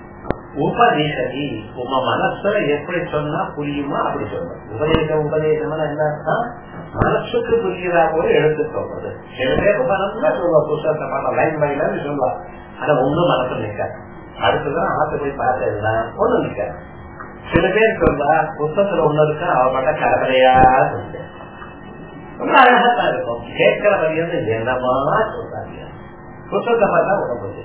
உபதேசதி உங்க மனசுல எப்படி சொன்னா புரியுமோ அப்படி சொல்லணும் உபதேசம் உபதேசம் என்ன மனசுக்கு புரியுதா போல எடுத்து சொல்றது சில பேர் மனசுல சொல்லுவா புத்தகத்தை பார்த்தா லைன் பை லைன் சொல்லுவா ஆனா ஒண்ணும் மனசு நிற்காது அடுத்துதான் ஆத்து போய் பார்த்ததுன்னா ஒண்ணும் நிற்காது சில பேர் சொல்றா புத்தகத்துல ஒண்ணு இருக்கா அவ மட்டும் கடற்கரையா சொல்லுங்க ரொம்ப அழகா தான் இருக்கும் கேட்கிற வரையில என்னமா சொல்றாங்க புத்தகத்தை பார்த்தா உடம்பு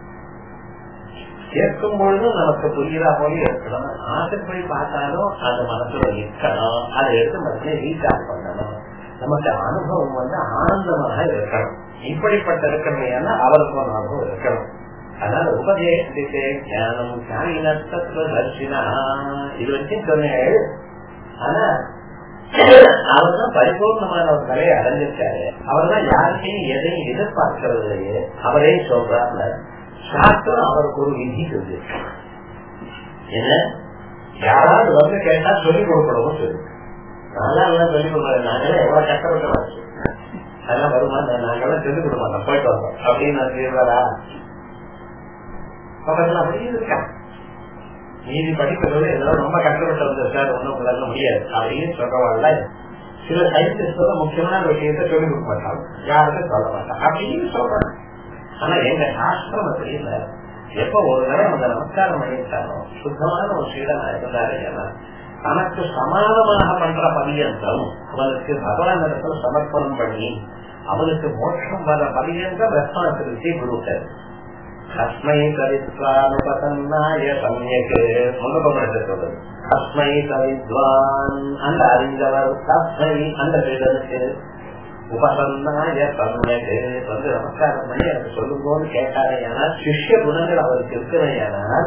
கேட்கும் பொழுது நமக்கு புரியுதா போல இருக்கணும் ஆசைப்படி பார்த்தாலும் அந்த மனசுல இருக்கணும் அதை எடுத்து மனசுல ரீசார்ஜ் பண்ணணும் நமக்கு அனுபவம் வந்து ஆனந்தமாக இருக்கணும் இப்படிப்பட்ட இருக்கணும் அவருக்கு ஒரு அனுபவம் இருக்கணும் அதனால உபதேசத்தை ஞானம் ஞானினத்துவ தர்ஷினா இது வரைக்கும் சொன்னேன் ஆனா அவர் தான் பரிபூர்ணமான ஒரு கலையை அடைஞ்சிருக்காரு அவர் தான் யாருக்கையும் எதையும் எதிர்பார்க்கறது இல்லையே அவரே சொல்றாருல சாஸ்திரம் அவருக்கு ஒரு விதி சொல்லி என்ன யாராவது வந்து கேட்டா சொல்லிக் கொடுக்கணும் சொல்லி நான்லாம் சொல்லிக் கொடுக்குறேன் நாங்களே எவ்வளவு கஷ்டப்பட்டு அதெல்லாம் வருமா நாங்கெல்லாம் சொல்லிக் கொடுக்க மாட்டோம் போயிட்டு வந்தோம் அப்படின்னு நான் சொல்லுவாரா பக்கத்துல அப்படியே இருக்கா நீதி படிக்கிறது இதெல்லாம் ரொம்ப கஷ்டப்பட்டு வந்து சார் ஒன்றும் உங்களால முடியாது அப்படின்னு சொல்றவாள்ல சில சயின்டிஸ்ட் முக்கியமான விஷயத்த சொல்லிக் கொடுக்க மாட்டாங்க யாருக்கும் சொல்ல மாட்டாங்க அப்படின்னு சொல்றாங்க ஆனா எங்க சாஸ்திரம் அப்படி இல்ல எப்ப ஒரு தடவை அந்த நமஸ்காரம் பண்ணிட்டாரோ சுத்தமான ஒரு சீடனா இருந்தாரு ஏன்னா தனக்கு சமாதமாக பண்ற பரியந்தம் அவனுக்கு பகவான் இடத்துல சமர்ப்பணம் பண்ணி அவனுக்கு மோட்சம் வர பரியந்தம் ரெஸ்பான்சிபிலிட்டி கொடுத்தாரு அஸ்மை கவித்வானுபசன்னாய சமயக்கு முன்னபடுத்த சொல்றது அஸ்மை கவித்வான் அந்த அறிந்தவர் தஸ்மை அந்த வீடனுக்கு உபசன்னாய சமயக்கு வந்து நமஸ்காரம் பண்ணி எனக்கு சொல்லுங்கன்னு கேட்டாரையானால் சிஷ்ய குணங்கள் அவருக்கு இருக்கிறையானால்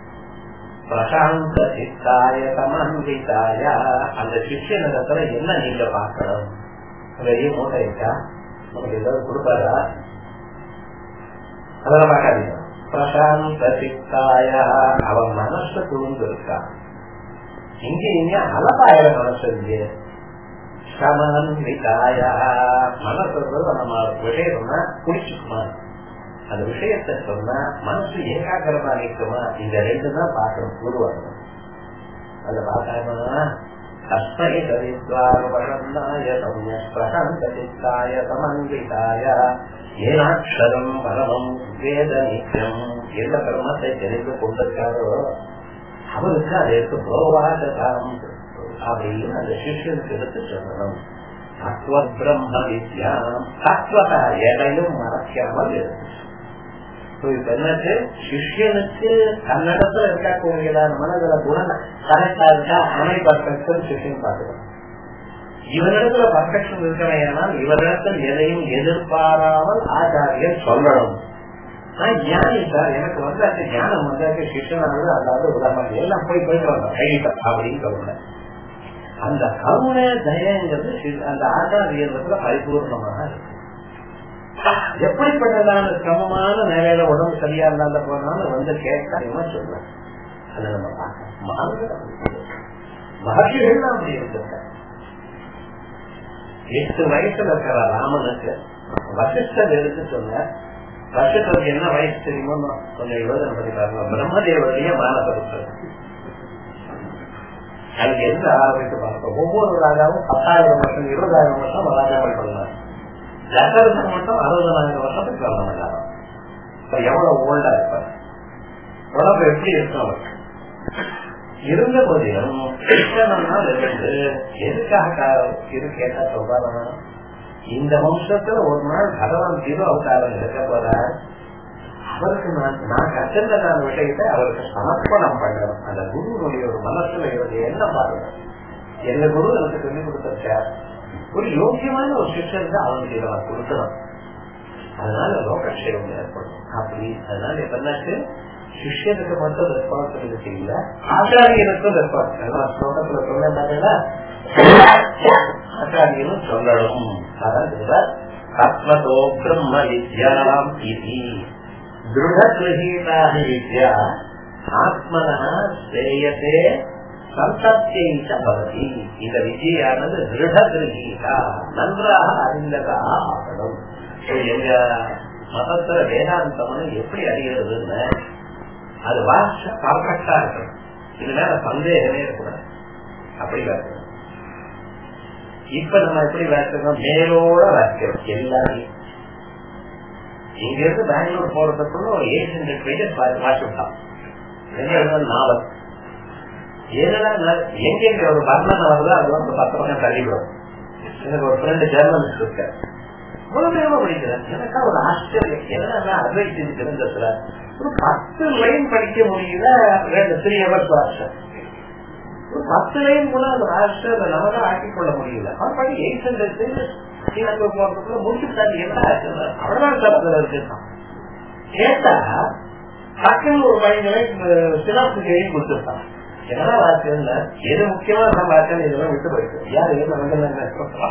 பிரசாந்த சித்தாய சமன்விதாய அந்த சிஷ்ய நிலத்துல என்ன நீங்க பார்க்கணும் பெரிய மூட்டை இருக்கா நமக்கு ஏதாவது கொடுப்பாரா அதெல்லாம் பார்க்காதீங்க பிரசாந்த சித்தாய அவன் மனசு துணிந்து இருக்கா இங்க இங்க அலபாயிர மனசு இல்லையே சமன்விதாய மனசு நம்ம விஷயம்னா குடிச்சுக்குமா அந்த விஷயத்தை சொன்னா மனசு ஏகாகிரமா நிற்குமா இந்த ரெண்டு தான் பார்க்கணும் உருவாக்கணும் அதை பார்க்காம தஸ்மை சரித்வாரபகந்தாய சௌமிய பிரசாந்தசித்தாய சமன்விதாய ஏனாட்சரம் பரமம் வேத நித்தியம் எந்த கர்மத்தை தெரிந்து கொண்டிருக்காரோ அவருக்கு அதற்கு புரோவாசகாரம் அப்படின்னு அந்த சிஷ்யனுக்கு எடுத்து சொல்லணும் தத்துவ பிரம்ம வித்யானம் தத்துவ எதையும் மறக்காமல் இருக்கு என்னது சிஷியனுக்கு தன்னிடத்துல இருக்கக்கூடியதான மனதில குணம் கரெக்டா இருக்கா அவனை பர்ஃபெக்ஷன் சிஷியன் பார்த்துக்கணும் இவனிடத்துல பர்ஃபெக்ஷன் இருக்கணையானால் இவனிடத்தில் எதையும் எதிர்பாராமல் ஆச்சாரியர் சொல்லணும் ஞானி சார் எனக்கு வந்தாச்சு ஞானம் வந்தாச்சு சிஷனானது அதாவது உதாரணம் எல்லாம் போய் போயிட்டு வந்தோம் கையிட்ட அப்படின்னு சொல்லணும் அந்த கருணை தயங்கிறது அந்த ஆச்சாரியத்துல பரிபூர்ணமாக இருக்கு எப்படிப்பட்டதான கிரமமான நிலையில உடம்பு சரியா இருந்தாலும் போனாலும் வந்து கேட்க சொல்றேன் அதை நம்ம பார்க்கணும் மகர்ஷிகள் அப்படி இருந்திருக்க எட்டு வயசுல இருக்கிற ராமனுக்கு வசிஷ்டர் எடுத்து சொன்ன வசிஷ்டருக்கு என்ன வயசு தெரியுமோ கொஞ்சம் யோசனை பண்ணி பாருங்க பிரம்மதேவருடைய மானசபுத்தர் அதுக்கு எந்த ஆரம்பித்து பார்ப்போம் ஒவ்வொரு ராஜாவும் பத்தாயிரம் வருஷம் இருபதாயிரம் வருஷம் ராஜாவை பண்ணலாம் தசரதன் மட்டும் அறுபதனாயிரம் வருஷத்துக்கு வரணும் எல்லாரும் எவ்வளவு ஓல்டா இருப்பார் உடம்பு எப்படி இருக்கும் அவருக்கு இருந்த போதிலும் கிருஷ்ணனால் இருந்து எதுக்காக இது கேட்டா சொல்றாங்க இந்த வம்சத்துல ஒரு நாள் பகவான் திரு அவதாரம் இருக்க போறார் அவருக்கு நான் நான் கற்றுண்டதான விஷயத்தை அவருக்கு சமர்ப்பணம் பண்ணணும் அந்த குருனுடைய ஒரு மனசுல என்ன பாருங்க எங்க குரு எனக்கு சொல்லிக் கொடுத்திருக்கார் ஒரு யோக்கியமான ஒரு சிஷ்யருக்கு அவனுக்கு இதை கொடுக்கணும் அதனால லோகக்ஷேமம் ஏற்படும் அப்படி அதனால என்னாச்சு சிஷ்யனுக்கு மட்டும் ரெஸ்பான்சிபிலிட்டி இல்ல ஆச்சாரியனுக்கும் ரெஸ்பான்சிபிலிட்டி ஸ்லோகத்துல சொன்னா ஆச்சாரியனும் சொல்லணும் அதான் ஆத்மதோ பிரம்ம வித்யாம் இது திருடகிரகீதாக வித்யா ஆத்மனா ஸ்ரேயத்தே சந்தத்தியபவதி இந்த விஜயானது திருடகிரகீதா நன்றாக அறிந்ததா ஆகணும் எங்க மதத்துல வேதாந்தம்னு எப்படி அறிகிறதுன்னு அது வாஷ பர்ஃபெக்டா இருக்கணும் இது மேல சந்தேகமே இருக்கக்கூடாது அப்படி வாசிக்கணும் இப்ப நம்ம எப்படி வாசிக்கிறோம் மேலோட வாசிக்கிறோம் எல்லாரையும் இங்க இருந்து பெங்களூர் போறதுக்குள்ள ஒரு எயிட் ஹண்ட்ரட் பேஜஸ் வாசி விட்டான் நாவல் ஏன்னா எங்க ஒரு வர்ணனை வருதோ அது வந்து பத்து பக்கம் தள்ளிவிடும் எனக்கு ஒரு ஃப்ரெண்டு ஜெர்மனிஸ்ட் இருக்க இவ்வளவு நேரம் படிக்கிறேன் எனக்கா ஒரு ஆச்சரியம் என்ன அட்வைஸ் இருந்ததுல ஒரு பத்து லைன் படிக்க முடியல ரெண்டு த்ரீ ஹவர்ஸ் வருஷம் ஒரு பத்து லைன் கூட அந்த ராஷ்டிரத்தை நமக்கு ஆக்கிக் கொள்ள முடியல அவன் படி எயிட் ஹண்ட்ரட் பேஜஸ் ஸ்ரீலங்கா போறதுக்குள்ள முடிச்சுட்டாங்க என்ன ஆச்சுன்னா அவ்வளவுதான் தரத்துல இருக்கான் கேட்டா டக்குன்னு ஒரு பையனை சிறப்பு எழுதி கொடுத்துருக்கான் என்ன வாக்கியம் எது முக்கியமா நம்ம வாக்கியம் இதெல்லாம் விட்டு போயிட்டு யார் எது நமக்கு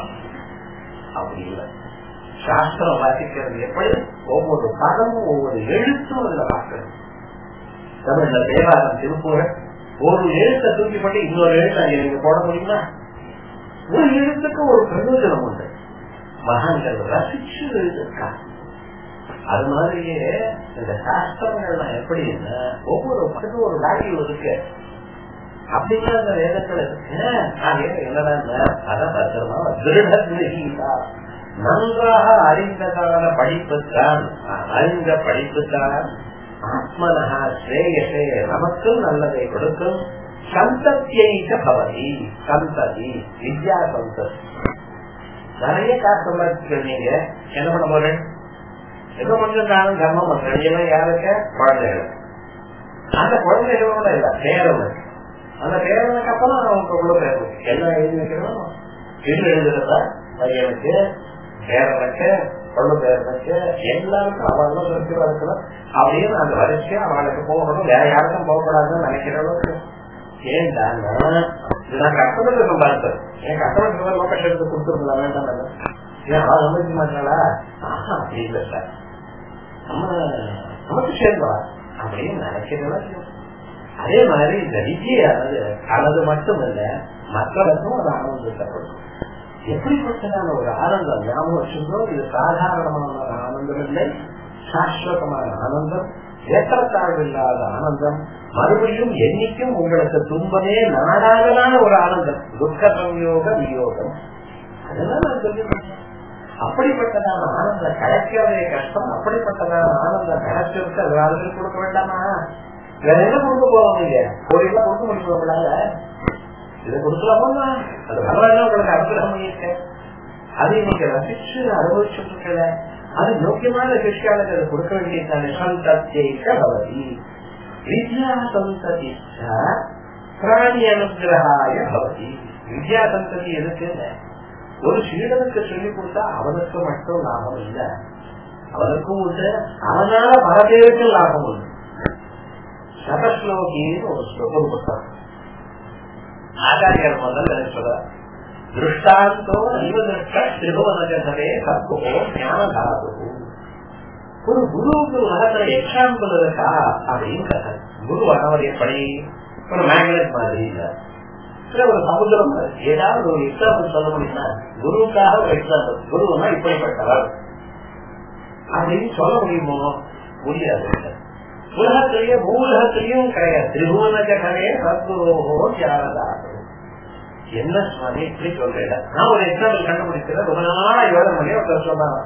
அப்படி இல்லை சாஸ்திரம் வாசிக்கிறது எப்படி ஒவ்வொரு பதமும் ஒவ்வொரு எழுத்தும் அதுல வாக்கணும் தமிழ்ல தேவாரம் திருப்புகழ் ஒரு எழுத்தை தூக்கி போட்டு இன்னொரு எழுத்தை நீங்க போட முடியுமா ஒரு எழுத்துக்கு ஒரு பிரயோஜனம் உண்டு மகான்கள் ரசிச்சு எழுதிருக்காங்க அது மாதிரியே இந்த சாஸ்திரங்கள்லாம் எப்படின்னா ஒவ்வொரு பக்கத்துக்கும் ஒரு வேல்யூ இருக்கு அப்படிங்கிற அந்த வேதத்துல இருக்கு என்னடா அதை பத்திரமா திருடா நன்றாக அறிந்ததான படிப்புத்தான் அறிந்த படிப்புத்தான் ஆத்மனஹா ஸ்ரேயசே நமக்கும் நல்லதை கொடுக்கும் சந்தத்தியைக்க பவதி சந்ததி வித்யா சந்ததி நிறைய காசு சம்பாதிக்கிறீங்க என்ன பண்ண போறேன் ஏதோ கொஞ்சம் தானம் தர்மம் பண்றீங்க யாருக்கு குழந்தைகள் அந்த குழந்தைகளோட இல்ல பேரவன் அந்த பேரவனுக்கு அப்புறம் அவங்க இவ்வளவு பேர் எல்லாம் எழுதி வைக்கணும் வீடு எழுதுறதா பையனுக்கு பேரனுக்கு பொண்ணு பேரனுக்கு எல்லாருக்கும் அவளும் திருப்தியா இருக்கணும் அப்படின்னு அந்த வரிசை அவளுக்கு போகணும் வேற யாருக்கும் போகக்கூடாதுன்னு நினைக்கிற அளவுக்கு ஏன்டா நான் கஷ்டப்பட்டு சம்பாதித்தேன் என் கஷ்டப்பட்டு லோகேஷனுக்கு கொடுத்துருந்தா வேண்டாம் ஏன் அவன் சமைக்க மாட்டாளா ஆஹா அப்படி இல்லை சார் நம்ம நமக்கு சேர்ந்தா அப்படின்னு நினைக்கிறதா அதே மாதிரி இந்த விஜயானது தனது மட்டுமல்ல மற்றவருக்கும் ஒரு ஆனந்தத்தை கொடுக்கும் எப்படிப்பட்டதான ஒரு ஆனந்தம் ஞாபகம் வச்சுக்கோ இது சாதாரணமான ஒரு ஆனந்தம் இல்லை சாஸ்வதமான ஆனந்தம் ஏற்றத்தாழ்வு இல்லாத ஆனந்தம் மறுபடியும் என்னைக்கும் உங்களுக்கு துன்பமே நாடாகதான ஒரு ஆனந்தம் துக்க சம்யோக வியோகம் அதெல்லாம் நான் சொல்லிருக்கேன் அப்படிப்பட்டதான ஆனந்தம் கிடைக்கிறதே கஷ்டம் அப்படிப்பட்டதான ஆனந்தம் கிடைச்சிருக்கு அது ஆளுநர் கொடுக்க வேண்டாமா வேற என்ன கொடுக்க போவோம் நீங்க கோயிலாம் கொடுக்க முடியும் உங்களால இதை கொடுக்கலாமா அது பரவாயில்ல உங்களுக்கு அனுகிரகம் பண்ணியிருக்கேன் அதை நீங்க ரசிச்சு அனுபவிச்சுட்டு இருக்கல அது யோக்கியமான சிஷ்யாளுக்கு அதை கொடுக்க வேண்டியதான சந்தேக பவதி வித்யா சந்ததி பிராணி அனுகிரகாய பவதி வித்யா சந்ததி எதுக்கு ஒரு சீடனுக்கு சொல்லிக் கொடுத்தா அவனுக்கு மட்டும் லாபம் இல்லை அவனுக்கும் உண்டு அவனால பல பேருக்கு லாபம் உண்டு சதஸ்லோகின்னு ஒரு ஸ்லோகம் கொடுத்தான் ஆச்சாரியர் முதல்ல சொல்ற திருஷ்டாந்தோ நைவதிருஷ்ட திரிபுவனகே சத்வோ ஞானதாது ஒரு குருவுக்கு உலகத்துல எக்ஸாம்பிள் இருக்கா அப்படின்னு கதை குரு ஆனவர் எப்படி ஒரு மேக்னெட் மாதிரி இல்ல ஒரு சமுதிரம் ஏதாவது ஒரு எக்ஸாம்பிள் சொல்ல முடியுமா குருவுக்காக ஒரு எக்ஸாம்பிள் குருன்னா இப்படிப்பட்டவர் அப்படின்னு சொல்ல முடியுமோ முடியாது உலகத்திலேயே மூலகத்திலையும் கிடையாது திரிபுவன ஜகனே சத்குரோகோ தியாகதாது என்ன சுவாமி இப்படி சொல்றேன் நான் ஒரு எக்ஸாம்பிள் கண்டுபிடிக்கிறேன் ரொம்ப நாளா யோகம் பண்ணி ஒருத்தர் சொன்னாங்க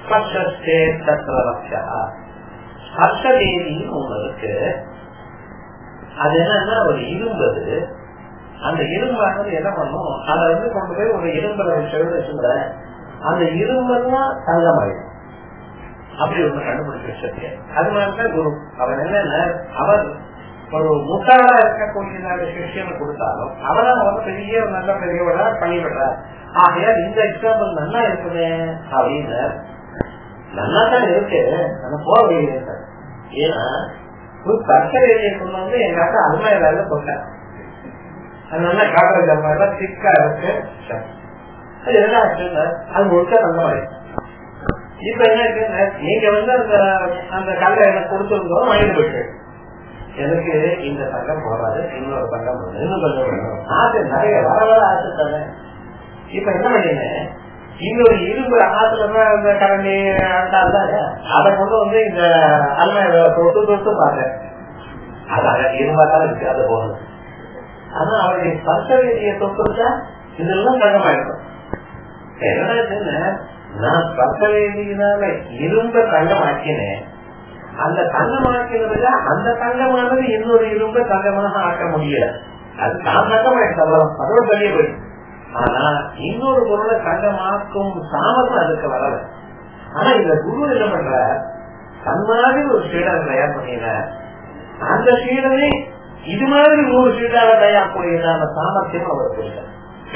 ஸ்பர்ஷதேவின்னு ஒண்ணு இருக்கு அது என்னன்னா ஒரு இரும்பது அந்த இரும்பானது என்ன பண்ணும் அதை வந்து கொண்டு போய் ஒரு இரும்புல வச்சு வச்சுங்க அந்த இரும்பெல்லாம் தங்கமாயிடும் அப்படி ஒண்ணு கண்டுபிடிச்சு வச்சிருக்கேன் அது மாதிரிதான் குரு அவர் என்னன்னா அவர் ஒரு முட்டாளா இருக்கக்கூடிய சிஷியனை கொடுத்தாலும் அவரை வந்து பெரிய நல்ல பெரியவரா பண்ணிவிடுறார் ஆகையால் இந்த எக்ஸாம்பிள் நல்லா இருக்குமே அப்படின்னு நல்லா தான் இருக்கு நம்ம போக வேண்டியது ஏன்னா ஒரு தர்க்கரையை கொண்டு வந்து எங்க அக்கா அல்மையில போட்டேன் அதனால காட்டுற ஜம்மையில திக்கா இருக்கு அது என்ன ஆச்சுன்னா அது முழுக்க நல்ல மாதிரி இப்ப என்ன இருக்குன்னா நீங்க வந்து அந்த அந்த கல்லை எனக்கு கொடுத்துருந்தோம் வாங்கிட்டு போயிட்டு எனக்கு இந்த தங்கம் போறாது இன்னொரு தங்கம் இன்னும் கொஞ்சம் வேணும் ஆசை நிறைய வர வர ஆசை தானே இப்ப என்ன பண்ணீங்க இன்னொரு இரும்பு ஆத்துல அந்த கரண்டி அண்டாங்க அதை கொண்டு வந்து இந்த அல்மையில தொட்டு தொட்டு பார்த்தேன் அது இரும்பா தான் இருக்கு அது போகணும் ஆனா அவருடைய ஸ்பர்ச தொட்டுச்சா இதெல்லாம் தங்கமாயிருக்கும் என்ன நான் ஸ்பர்ச வேதியினால இரும்ப தங்கமாக்கினேன் அந்த தங்கமாக்கினதுல அந்த தங்கமானது இன்னொரு இரும்ப தங்கமாக ஆக்க முடியல அது தான் தங்கமாயிட்டு அதோட வெளியே போயிடுச்சு ஆனா இன்னொரு பொருளை தங்கமாக்கும் சாமர்த்தம் அதுக்கு வரல ஆனா இந்த குரு என்ன பண்ற தன் மாதிரி ஒரு சீடன் தயார் பண்ணின அந்த சீடனை இது மாதிரி நூறு சீடாக தயார் பண்ணின சாமர்த்தியம் அவருக்கு இல்லை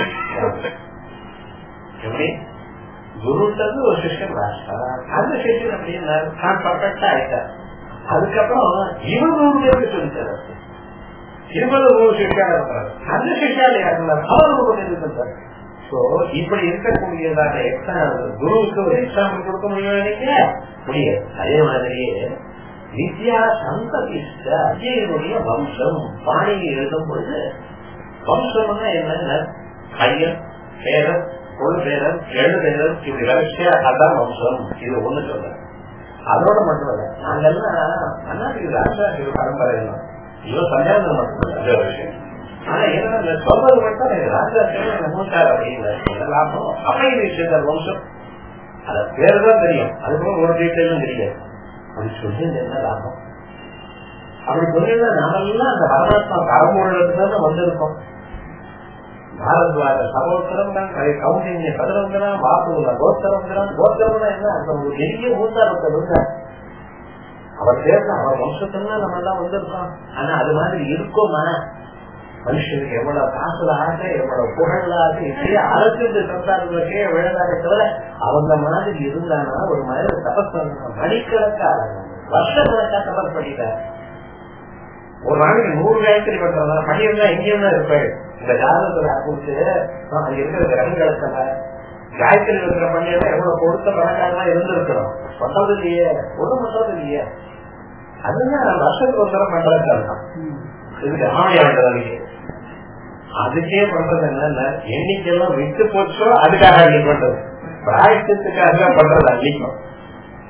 எப்படி குருன்றது ஒரு சிஷ்யன் ராஷ்டா அந்த சிஷ்யன் அப்படின்னா நான் பர்ஃபெக்டா ஆயிட்டார் அதுக்கப்புறம் இவன் நூறு பேருக்கு சொல்லித்தார் இருபது நூறு சிஷ்யால இருக்கிறார் அந்த சிஷ்யால யாருந்தார் அவர் நூறு பேர் இருக்கிறார் சோ இப்படி இருக்கக்கூடியதாக எக்ஸாம் குருவுக்கு ஒரு எக்ஸாம்பிள் கொடுக்க முடியும் நினைக்க முடியாது அதே மாதிரியே வித்யா சந்ததிஷ்ட அஜயனுடைய வம்சம் பாணியை எழுதும் பொழுது வம்சம்னா என்னன்னா பையன் பேரன் ஒரு பேரன் ஏழு பேரன் இப்படி வரிசையா அதான் வம்சம் இது ஒண்ணு சொல்றேன் அதோட மட்டும் இல்ல நாங்கெல்லாம் அண்ணாடி ராஜாஜி பரம்பரை எல்லாம் இவன் கல்யாணம் மட்டும் விஷயம் ஆனா என்ன சொல்றது மட்டும் எனக்கு ராஜாஜி மூத்தார் அப்படின்னு லாபம் அப்படி விஷயத்த வம்சம் அத பேரு தான் தெரியும் அதுக்கப்புறம் ஒரு டீட்டெயிலும் தெரியாது அப்படி சொல்லி என்ன லாபம் அப்படி சொன்னீங்கன்னா நாமெல்லாம் அந்த பரமாத்மா பரம்பொருளுக்கு தான் வந்திருக்கோம் பாரத்வாஜ சகோதரம் தான் கவுண்டிங்க சதுரங்கிறான் பாபுல கோத்தரங்கிறான் கோத்தரம்னா என்ன அந்த ஒரு பெரிய மூத்தாரத்தை இருந்தார் அவர் சேர்ந்த அவர் வம்சத்துல நம்ம எல்லாம் வந்திருக்கோம் ஆனா அது மாதிரி இருக்குமா மனுஷனுக்கு எவ்வளவு காசுல ஆசை எவ்வளவு புகழ்ல ஆசை இப்படி அரசு சந்தாரங்களுக்கே விழதாக தவிர அவங்க மாதிரி இருந்தானா ஒரு மாதிரி தபஸ் மணிக்கணக்காக வருஷக்கணக்கா தபஸ் பண்ணிட்டார் ஒரு நாளைக்கு நூறு காயத்ரி பண்றதா பண்ணியிருந்தா எங்கேயும் தான் இருப்பேன் இந்த ஜாதகத்துல குறிச்சு அங்க இருக்கிற கிரகங்களுக்கல காயத்ரி இருக்கிற பண்ணியெல்லாம் எவ்வளவு கொடுத்த பணக்காரெல்லாம் இருந்திருக்கிறோம் பண்றது இல்லையே ஒண்ணும் பண்றது இல்லையே அதுதான் வருஷத்துக்கு ஒரு தரம் பண்றதுக்காக இதுக்கு ஆணையாளர்களுக்கு அதுக்கே பண்றது என்னன்னா எண்ணிக்கையெல்லாம் விட்டு போச்சோ அதுக்காக அள்ளி பண்றது பிராயத்துக்காக பண்றது அள்ளிக்கும்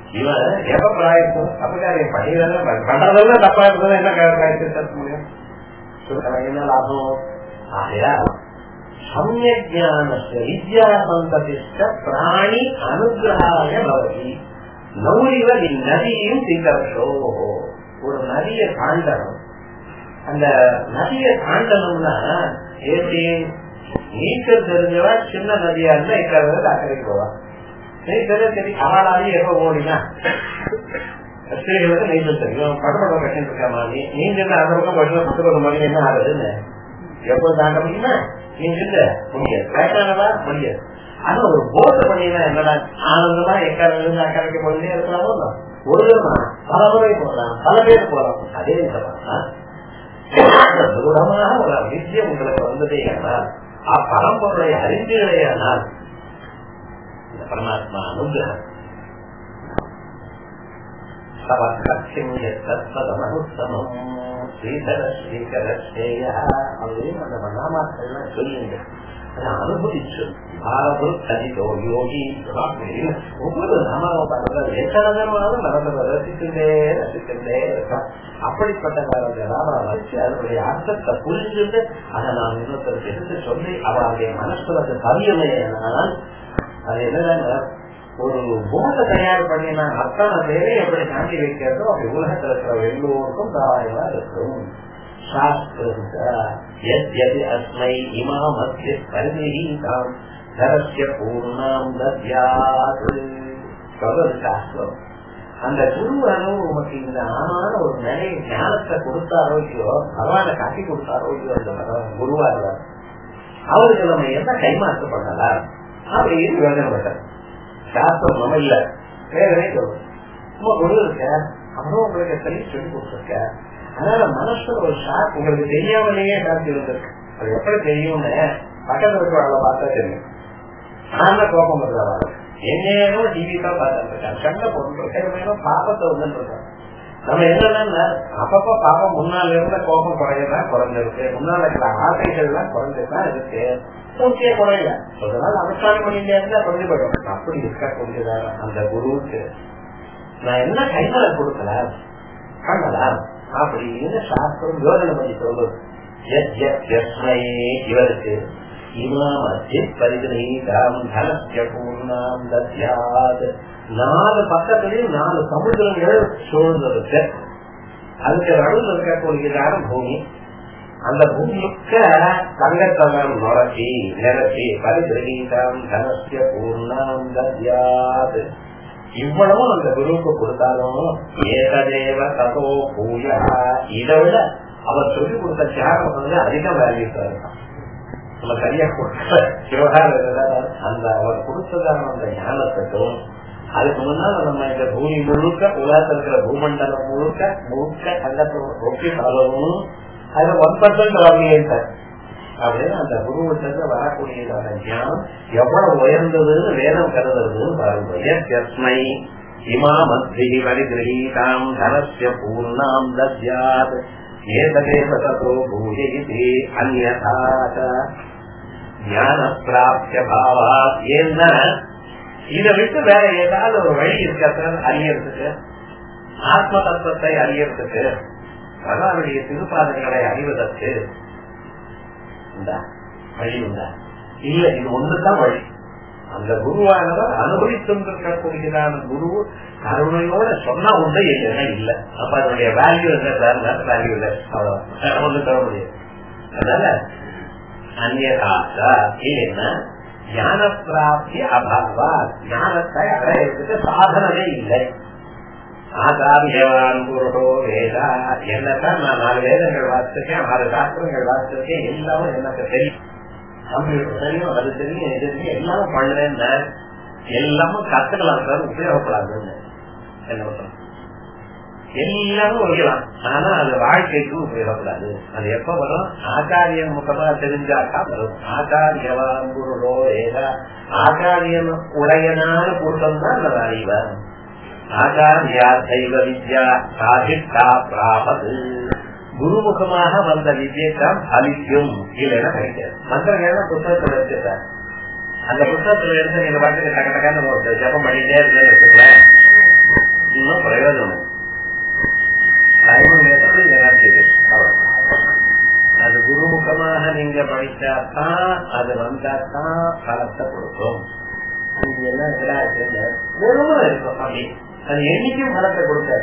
இவன் எப்ப பிராயத்தம் அப்பக்காரியம் பண்ணிதானே பண்றதெல்லாம் தப்பா இருக்கிறது என்ன பிராயத்தை தடுக்க முடியும் என்ன லாபம் ஆகையா சமயஜானஸ்ய வித்யா சந்ததிஷ்ட பிராணி அனுகிரகாய பவதி நௌரிவ நதியும் சிங்கர்ஷோ ஒரு நதியை தாண்டணும் அந்த நதியை தாண்டணும்னா எப்படி நீச்சல் தெரிஞ்சவா சின்ன நதியா இருந்தா இக்கறது அக்கறைக்கு போவா நீச்சல் சரி அவளாலே எப்ப ஓடினா ஸ்திரீகளுக்கு நீச்சல் தெரியும் படப்படம் கட்டிட்டு இருக்காமா நீ நீங்க அந்த பக்கம் பட்டு பத்து பத்து மணி என்ன ஆகுதுன்னு எப்போ தாண்ட முடியுமா நீங்க இல்ல முடியாது வேட்டானதா முடியாது ஆனா ஒரு போட்டு பண்ணினா என்னடா ஆனந்தமா எக்காரங்க அக்கறைக்கு போயிட்டே இருக்கலாமோ ஒரு விதமா பல முறை போகலாம் பல பேர் போகலாம் அதே விதமா தூரமாக ஒரு வித்தியம் உங்களுக்கு வந்ததே ஆனால் அப்பரம்பொருளை அறிந்தீர்களே ஆனால் இந்த பரமாத்மா அனுகிரகம் தத்பதமனுத்தமம் ஸ்ரீதர ஸ்ரீகர ஸ்ரேய அப்படின்னு அந்த நாமாக்கள்லாம் சொல்லுங்க அதை அனுபவிச்சு பாரபு தனிதோ யோகி ஒவ்வொரு நாமாவும் பாருங்கள் எத்தனை நேரமாவது நடந்ததை ரசிக்கின்றே ரசிக்கின்றே இருக்கான் அப்படிப்பட்ட காலத்தை நாம வச்சு அதனுடைய அர்த்தத்தை புரிஞ்சுட்டு அதை நாம் இன்னொருத்தருக்கு எடுத்து சொல்லி அவருடைய மனசுல அது பதியலையானால் அது என்னன்னா ஒரு போதை தயார் பண்ணினா அத்தனை பேரை எப்படி காண்டி வைக்கிறதோ அப்படி உலகத்தில் இருக்கிற எல்லோருக்கும் தாராயமா இருக்கும் अस्मै इमामस्य परिगृहीताम् धरस्य பூர்ணாம் தத்யாத் சொல்றது சாஸ்திரம் அந்த குருவனும் உமக்கு இந்த ஆமான ஒரு நிலை ஞானத்தை கொடுத்தாரோ இல்லையோ பகவான காட்டி கொடுத்தாரோ இல்லையோ அந்த குருவா இருந்தார் அவருக்கு நம்ம என்ன கைமாற்று பண்ணலாம் அப்படின்னு யோஜனைப்பட்டார் சாஸ்திரம் நம்ம இல்ல வேறவே சொல்லும் உங்க குரு இருக்க அவரும் உங்களுக்கு சொல்லி சொல்லி கொடுத்துருக்க அதனால மனசுல ஒரு ஷாக் உங்களுக்கு தெரியாமலேயே காட்சி வந்திருக்கு அது எப்படி தெரியும்னு பக்கத்துல இருக்கிறவங்கள பார்த்தா தெரியும் ஆனா கோபம் வருதா என்னையோ டிவி தான் பார்த்துட்டு இருக்காங்க கண்ணை போட்டு பாப்பத்தை வந்துட்டு நம்ம என்னன்னா அப்பப்ப பாப்பம் முன்னால இருந்த கோபம் குறையதான் குறைஞ்சிருக்கு முன்னால இருக்கிற ஆசைகள் எல்லாம் குறைஞ்சுதான் இருக்கு பூர்த்தியே குறையல அதனால அனுஷ்டானம் பண்ணிட்டே இருந்தா குறைஞ்சு போயிடும் அப்படி இருக்க கொஞ்சதான் அந்த குருவுக்கு நான் என்ன கைகளை கொடுக்கலாம் பண்ணலாம் அப்படின்னு சாஸ்திரம் யோஜனை பண்ணி சொல்லுது இவருக்கு நாலு பக்கத்திலையும் நாலு சமுதிரங்கள் சூழ்ந்திருக்கு அதுக்கு நடுவில் இருக்கக்கூடியதான பூமி அந்த பூமிக்க தங்கத்தனம் நுழைச்சி நிரப்பி பரிகிரகீதாம் தனசிய பூர்ணாம் தத்யாது இவ்வளவு அந்த குருவுக்கு கொடுத்தாலும் ஏகதேவ ததோ பூயா இதை விட அவர் சொல்லி கொடுத்த தியாகம் வந்து அதிக வேல்யூ இருக்கான் நம்ம சரியா கொடுத்த விவகாரம் அந்த அவர் கொடுத்ததான அந்த ஞானத்துக்கும் அதுக்கு முன்னால நம்ம இந்த பூமி முழுக்க உலகத்தில் இருக்கிற பூமண்டலம் முழுக்க முழுக்க தங்கத்தை ஒப்பி பலவும் அது ஒன் பர்சன்ட் வரலையே அப்படின்னு அந்த குருவிட்ட வரக்கூடியதான ஞானம் எவ்வளவு உயர்ந்ததுன்னு வேதம் கருதுறதுன்னு பாருங்க இமா மத்தி பரிகிரகீதாம் தனசிய பூர்ணாம் தத்யாத் ஏததேவ ததோ பூஜயதி அந்யதாத ஞான பிராப்திய பாவா ஏன்னா இதை விட்டு வேற ஏதாவது ஒரு வழி இருக்கிறது அறியறதுக்கு ஆத்ம தத்துவத்தை அறியறதுக்கு பகவானுடைய திருப்பாதங்களை அறிவதற்கு வழி உண்டா இல்ல இது ஒண்ணுதான் வழி அந்த குருவானவர் அனுபவித்திருக்கக்கூடியதான குரு கருணையோட சொன்னா உண்டு இல்லைன்னா இல்ல அப்ப அதனுடைய வேல்யூ என்ன வேல்யூ இல்ல அவ்வளவு ஒண்ணு தர முடியாது அதனால அந்நியதாசா இல்லைன்னா ஞான பிராப்தி அபாவா ஞானத்தை அடையிறதுக்கு சாதனமே இல்லை ஆகாரியவான் குருடோ வேதா என்னதான் நான் நாலு வேதங்கள் வாசிச்சிருக்கேன் ஆறு சாஸ்திரங்கள் வாசிச்சிருக்கேன் எல்லாமே எனக்கு தெரியும் கம்ப்யூட்டர் தெரியும் அது தெரியும் இது தெரியும் எல்லாமே பண்றேன்னு எல்லாமும் கத்துக்கலாம் சார் உபயோகப்படாதுன்னு என்ன பண்றோம் எல்லாமும் வைக்கலாம் ஆனா அது வாழ்க்கைக்கு உபயோகப்படாது அது எப்ப வரும் ஆச்சாரியன் முகமா தெரிஞ்சாக்கா வரும் ஆச்சாரியவான் குருடோ ஏதா ஆச்சாரியன் உடையனான கூட்டம் தான் அந்த அறிவார் ஆச்சாரியா தெய்வ வித்யா சாதித்தா பிராபது குருமுகமாக வந்த வித்யத்தான் பலிக்கும் இல்லைன்னா கிடைக்காது மந்திரங்கள் புத்தகத்தில் வச்சுட்டார் அந்த புத்தகத்துல எடுத்து நீங்க பாட்டுக்கு டக்க டக்கான்னு ஜபம் பண்ணிட்டே இருக்கேன்னு வச்சுக்கலாம் ஒன்னும் பிரயோஜனம் சைவம் ஏற்றது நினைச்சது அது குருமுகமாக நீங்க படிச்சாதான் அது வந்தாதான் பலத்தை கொடுக்கும் இது எல்லாம் வெறும் இருக்கும் அப்படி அது என்னைக்கும் பலத்தை கொடுக்காது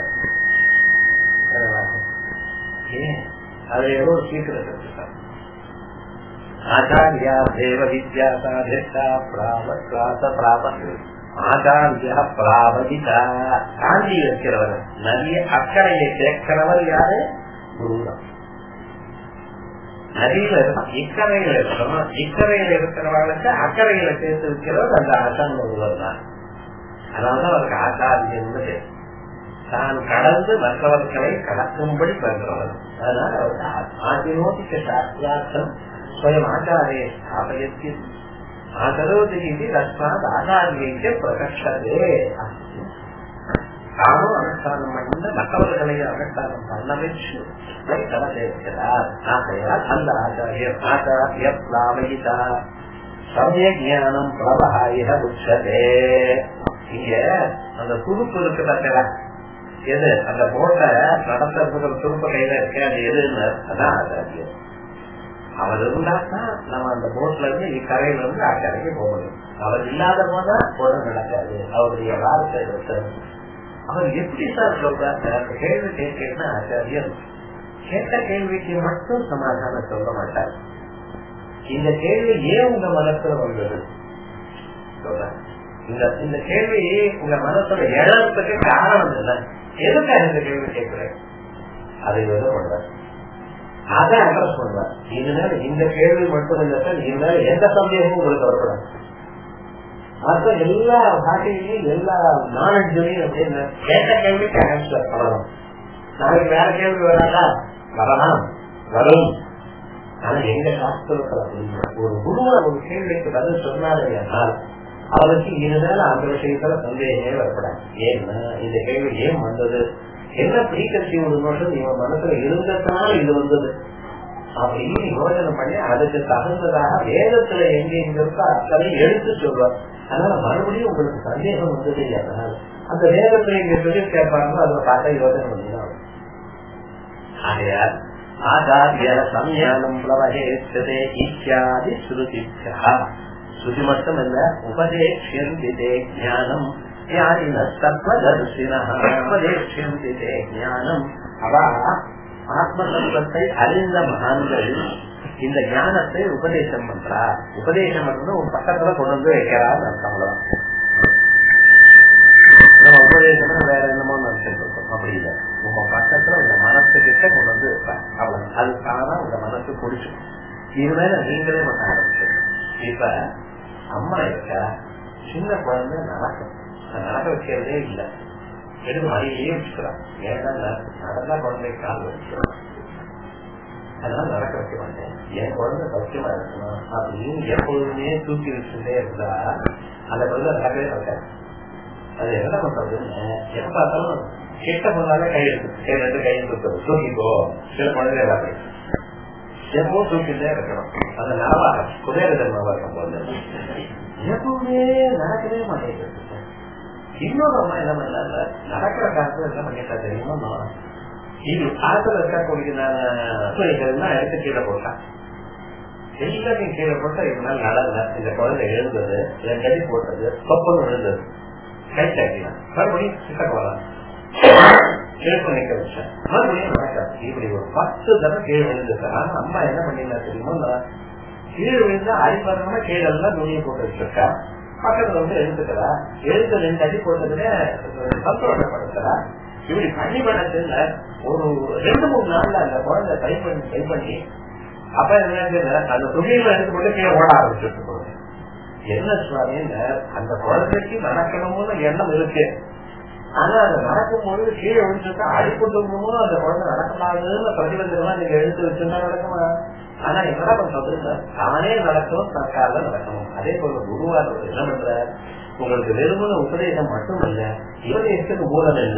ஏன் அது ஏதோ ஒரு சீக்கிரம் இருக்கு ஆச்சாரியா தேவ வித்யா சாதித்தா பிராம பிராம ஆச்சாரியா பிராமதிதா காந்தி வைக்கிறவர் நிறைய அக்கறையை சேர்க்கிறவர் யாரு குருதான் நதியில இக்கரையில இருக்கணும் இக்கரையில இருக்கிறவர்களுக்கு அக்கறையில சேர்த்து வைக்கிறவர் அந்த ஆசான் ஒருவர் தான் அதனால அவருக்கு ஆச்சாரியன் தான் கடந்து மற்றவர்களை கடக்கும்படி பெறுகிறவர் அதனால அவருக்கு ஆதினோதிக்க சாஸ்திரார்த்தம் ஸ்வயம் ஆச்சாரிய ஸ்தாபயத்தி ஆகரோதி இது தஸ்மாத் ஆச்சாரியை பிரகஷதே தானும் அனுஷ்டானம் பண்ண மற்றவர்களை அனுஷ்டானம் பண்ண வச்சு கடந்து இருக்கிறார் ஆகையால் அந்த ஆச்சாரியர் ஆச்சாரிய பிராமயிதா சமய ஜானம் பிரபகாய உச்சதே இங்க அந்த துடுப்பு இருக்கு பார்த்தா எது அந்த போட்டை நடத்துறதுக்கு துடுப்பு கையில இருக்க அது எதுன்னு அதான் ஆச்சாரியர் அவர் இருந்தாதான் நம்ம அந்த போட்ல இருந்து இக்கரையில இருந்து அக்கறைக்கு போக முடியும் அவர் இல்லாத போதா போதும் நடக்காது அவருடைய வார்த்தை இருக்கிறது அவர் எப்படி சார் சொல்றாங்க கேள்வி கேட்கிறேன்னா ஆச்சாரியர் கேட்ட கேள்விக்கு மட்டும் சமாதானம் சொல்ல மாட்டார் இந்த கேள்வி ஏன் உங்க மனசுல வந்தது சொல்றேன் இந்த இந்த கேள்வி உங்க மனசுல எழறதுக்கு காரணம் இல்லை எதுக்காக இந்த கேள்வி கேட்கிறேன் அதை வந்து பண்றேன் அதை அட்ரஸ் பண்றேன் இதனால இந்த கேள்வி மட்டும் இல்லை சார் இதனால எந்த சந்தேகமும் உங்களுக்கு வரக்கூடாது மற்ற எல்லா பாட்டையும் எல்லா நாலேஜையும் அப்படின்னு கேட்ட கேள்விக்கு ஆன்சர் பண்ணணும் நாளைக்கு வேற கேள்வி வராதா வரலாம் வரும் ஆனா எங்க சாஸ்திரத்துல அப்படின்னா ஒரு குருவா ஒரு கேள்விக்கு பதில் சொன்னாரு ஆனால் அவருக்கு இதனால அந்த விஷயத்துல சந்தேகமே வரப்படாது ஏன்னா இந்த கேள்வி ஏன் வந்தது என்ன பிரிக்கட்சி ஒரு நோஷம் இவன் மனசுல இருந்ததுனால இது வந்தது அப்படின்னு யோஜனை பண்ணி அதுக்கு தகுந்ததாக வேதத்துல எங்க எங்க இருக்கோ அத்தனை எடுத்து சொல்றார் அதனால மறுபடியும் உங்களுக்கு சந்தேகம் வந்தது அதனால அந்த வேதத்துல எங்க சொல்லி கேட்பாங்க அதுல பார்த்தா யோஜனை பண்ணிதான் ஆகையால் ஆச்சாரிய சம்யானம் பிளவகேச்சதே இத்தியாதி ஸ்ருதிச்சா ஸ்ருதி மட்டும் இல்ல உபதேஷ்யந்திதே ஞானம் ஞானின தத்வதர்சின உபதேஷ்யந்திதே ஞானம் அவா ஆத்ம தத்துவத்தை அறிந்த மகான்கள் இந்த ஞானத்தை உபதேசம் பண்றா உபதேசம் பண்றது உன் பக்கத்துல கொண்டு வந்து வைக்கிறான்னு அர்த்தம் நம்ம உபதேசம் வேற என்னமோ நினைச்சிட்டு இருக்கோம் அப்படி இல்லை உங்க பக்கத்துல உங்க மனசு கிட்ட கொண்டு வந்து வைப்பேன் அவ்வளவு அது தானா உங்க மனசு பிடிச்சு இதுமேல நீங்களே பண்ண ஆரம்பிச்சு இப்ப அம்மா இருக்கா சின்ன குழந்தை நடக்கும் நடக்க வைக்கிறதே இல்லை எடுத்து மடியிலேயே வச்சுக்கிறான் ஏன்னா நடந்தா குழந்தை கால் வச்சுக்கிறான் அதெல்லாம் நடக்க வைக்க மாட்டேன் என் குழந்தை சௌக்கியமா இருக்கணும் அப்படின்னு எப்பொழுதுமே தூக்கி வச்சுட்டே இருந்தா அந்த குழந்தை நடக்கவே நடக்காது அது என்ன பண்றதுன்னு எப்ப பார்த்தாலும் கிட்ட போனாலே கை எடுத்து ரெண்டு கை எடுத்து தூக்கிக்கோ சில குழந்தை எல்லாமே எப்பவும் தூக்கிட்டே இருக்கணும் அந்த ஞாபகம் குதிரை தர்மமா இருக்கும் போது எப்பவுமே நடக்கவே மாட்டேங்குது இன்னொரு அம்மா என்ன பண்ணாங்க நடக்கிற காலத்துல என்ன பண்ணிட்டா தெரியுமா இது காலத்துல இருக்கக்கூடிய நான் எடுத்து கீழே போட்டான் எல்லாத்தையும் கீழே போட்டா இதனால நடந்த இந்த குழந்தை எழுந்தது என் கடி போட்டது சொப்பம் விழுந்தது கை தட்டினான் மறுபடியும் கிட்ட போலாம் எழுப்பு நிக்க வச்சேன் மறுபடியும் நடக்காது இப்படி ஒரு பத்து தடவை கீழே விழுந்துச்சு ஆனா அம்மா என்ன பண்ணிருந்தா தெரியுமா கீழே விழுந்தா அடிப்படமா கீழே எல்லாம் நுழைய போட்டு வச்சிருக்கா பக்கத்துல வந்து எழுந்துக்கிறா எழுத்து ரெண்டு அடி போட்டதுல சந்தோஷப்படுத்துறா இப்படி பண்ணி பண்ணதுல ஒரு ரெண்டு மூணு நாள்ல அந்த குழந்தை கை பண்ணி கை பண்ணி அப்ப என்ன அந்த துணியில எடுத்து கொண்டு கீழே ஓட ஆரம்பிச்சுட்டு என்ன சுவாமி அந்த குழந்தைக்கு நடக்கணும்னு எண்ணம் இருக்கு ஆனா அது நடக்கும் பொழுது கீழே விழுந்துட்டா அடிப்பட்டு போது அந்த குழந்தை நடக்கலாதுன்னு பிரதிபந்தெல்லாம் நீங்க எடுத்து வச்சிருந்தா நடக்குமா ஆனா என்ன பண்றது தானே நடக்கணும் தற்கால நடக்கணும் அதே போல குருவார் என்ன பண்ற உங்களுக்கு வெறுமன உபதேசம் மட்டும் இல்ல உபதேசத்துக்கு மூலம் என்ன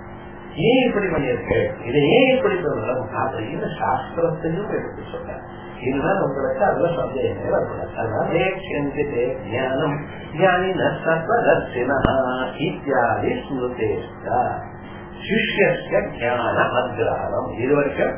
ஏன் இப்படி பண்ணியிருக்கு இதை ஏன் இப்படி சொல்லணும் அப்படின்னு சாஸ்திரத்தையும் எடுத்து சொல்ற இதுதான் உங்களுக்கு அதுல சந்தேகமே வரக்கூடாது அதனால ஞானம் ஞானி நர்சினா இத்தியாதி ஸ்மிருதேஷ்டா சிஷ்ய ஞான அக்ராரம் இது வரைக்கும்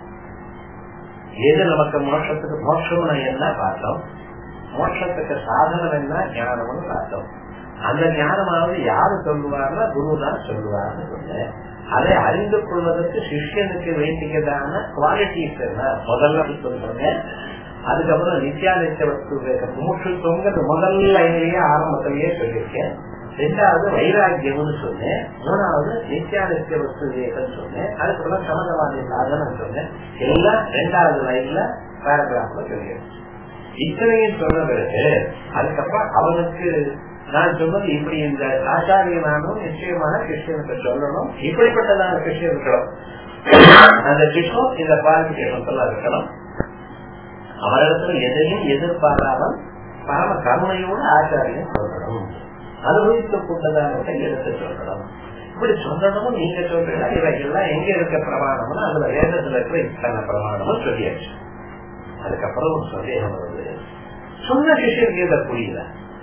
எது நமக்கு மோட்சத்துக்கு மோட்சம்னு என்ன பார்த்தோம் மோட்சத்துக்கு சாதனம் என்ன ஞானம்னு பார்த்தோம் அந்த ஞானமாவது யாரு சொல்லுவார்னா குரு தான் சொல்லுவார்னு சொன்னேன் அதை அறிந்து கொள்வதற்கு சிஷ்யனுக்கு வேண்டியதான குவாலிட்டிஸ் என்ன முதல்ல சொல்றேன் அதுக்கப்புறம் நித்யானித்திய வஸ்து முமுட்சுங்கிறது முதல் லைன்லயே ஆரம்பத்திலேயே சொல்லியிருக்கேன் ரெண்டாவது வைராக்கியம்னு சொன்னேன் மூணாவது நித்யானித்திய வஸ்து விவேகம் சொன்னேன் அதுக்கப்புறம் சமதவாதி சாதனம் சொன்னேன் எல்லாம் ரெண்டாவது லைன்ல பேராகிராஃப்ல சொல்லியிருக்கேன் இத்தனையும் சொன்ன பிறகு அதுக்கப்புறம் அவனுக்கு நான் சொன்னது இப்படி இந்த ஆச்சாரியனானும் நிச்சயமான கிருஷ்ணனுக்கு சொல்லணும் இப்படிப்பட்டதான கிருஷ்ணன் இருக்கணும் அந்த கிருஷ்ணன் இந்த குவாலிபிகேஷன் இருக்கணும் அவரிடத்துல எதையும் எதிர்பாராமல் பரம கருணையோடு ஆச்சாரியம் சொல்லணும் அனுபவித்து கொண்டதாக எடுத்து சொல்லணும் இப்படி சொல்லணும் நீங்க சொல்றீங்க இவைகள்லாம் எங்க இருக்க பிரமாணம்னு அதுல வேதத்துல இருக்கிற இத்தனை பிரமாணமும் சொல்லியாச்சு அதுக்கப்புறம் ஒரு சந்தேகம் வருது சொன்ன சிஷியனுக்கு இதை புரியல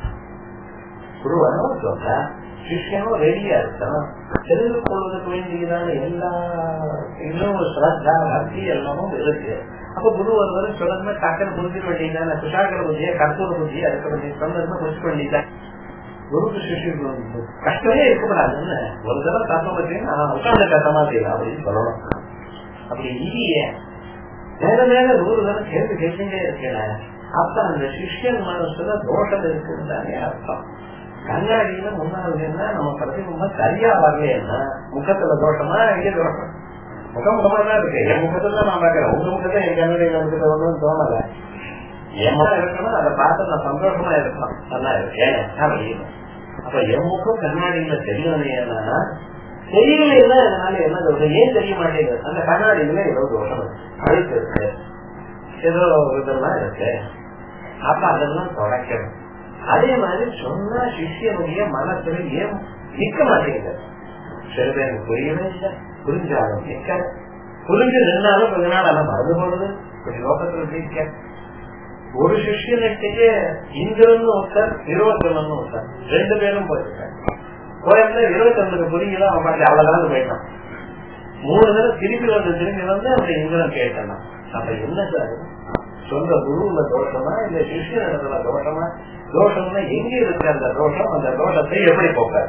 குருவனும் சொல்ற சிஷியனும் ரெடியா இருக்கணும் தெரிந்து கொள்வதற்கு வேண்டியதான எல்லா இன்னும் ஸ்ரத்தா பக்தி எல்லாமும் இருக்கு அப்ப குரு ஒருவர் சொல்லணுமே டக்குன்னு புரிஞ்சிட வேண்டியதான சுஷாகர புத்திய கற்பூர புத்திய அதுக்கு வேண்டிய சொன்னதுமே புரிஞ்சு வேண்டியதான் குருக்கு சிஷியனுக்கு கஷ்டமே இருக்கக்கூடாதுன்னு ஒரு தடவை தப்ப பத்தினா உட்கார்ந்து கஷ்டமா செய்யலாம் அப்படின்னு சொல்லணும் அப்படி இல்லையே மேல மேல நூறு தடவை கேட்டு கேட்டுட்டே இருக்கேன் அப்ப அந்த சிஷ்யன் மனசுல தோஷம் இருக்குன்னு தானே அர்த்தம் கண்ணாடியில முன்னாள் என்ன நம்ம பிரதிபிம்பம் சரியா வரலைன்னா முகத்துல தோஷமா எங்க தோஷம் முகம் முகமா தான் இருக்கு என் முகத்துல தான் நான் பாக்குறேன் உங்க முகத்தை என் கண்ணாடியில இருக்கிறது ஒன்றும் தோணல என் முகம் இருக்கணும் அதை பார்த்து நான் சந்தோஷமா இருக்கலாம் நல்லா இருக்கேன் அப்படின்னு அப்ப என் முகம் கண்ணாடியில தெரியலைன்னா தெரியலைன்னா இதனால என்ன தோஷம் ஏன் தெரிய மாட்டேங்குது அந்த கண்ணாடியில ஏதோ தோஷம் அழுத்து இருக்கு ஏதோ இதெல்லாம் இருக்கு அப்ப அதெல்லாம் தொடக்கணும் அதே மாதிரி சொன்னா சிஷியனுடைய மனசுல ஏன் நிக்க மாட்டேங்குது சில பேருக்கு புரியவே இல்லை புரிஞ்சாலும் நிக்க புரிஞ்சு நின்னாலும் கொஞ்ச நாள் எல்லாம் மறந்து போடுது கொஞ்சம் லோகத்துல ஜெயிக்க ஒரு சிஷியனுக்கே இந்திரன் ஒருத்தர் இருபத்தொன்னு ஒருத்தர் ரெண்டு பேரும் போயிருக்காங்க போயிருந்தா இருபத்தொன்னுக்கு புரியல அவன் பாட்டி அவ்வளவுதான் போயிட்டான் மூணு தடவை திருப்பி வந்து திரும்பி வந்து அப்படி இந்திரன் கேட்டான் அப்ப என்ன சார் சொந்த குருவுல தோஷமா இல்ல சிஷியன் இடத்துல தோஷமா தோஷம்னா எங்க இருக்கு அந்த தோஷம் அந்த தோஷத்தை எப்படி போக்காரு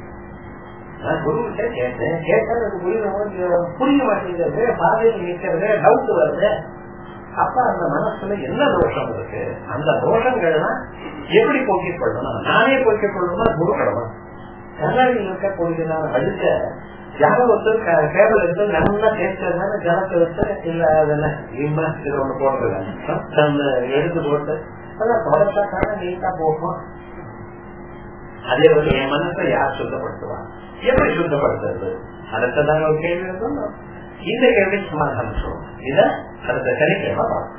நான் குருகிட்ட கேட்டேன் கேட்டா எனக்கு புரியணும் புரிய மாட்டேங்கிறது பாதையில் நிற்கிறது டவுட் வருது அப்ப அந்த மனசுல என்ன தோஷம் இருக்கு அந்த தோஷங்கள்லாம் எப்படி போக்கிக் கொள்ளணும் நானே போக்கிக் கொள்ளணுமா குரு கடமை கண்ணாடியில் இருக்கக்கூடியதான அழுத்த யாரோ ஒருத்தர் கேபிள் எடுத்து நல்லா தேய்ச்சதுனால ஜலத்தை வச்சு இல்ல அதெல்லாம் இம்மா இது ஒண்ணு போடுறது எடுத்து போட்டு அதான் தொடர்ச்சாக்கான நீட்டா போகும் அதே போல என் மனசை யார் சுத்தப்படுத்துவா எப்படி சுத்தப்படுத்துறது அடுத்ததாக ஒரு கேள்வி இருக்கும் இந்த கேள்வி சமாதானம் சொல்லுவோம் இத அடுத்த சனிக்கிழமை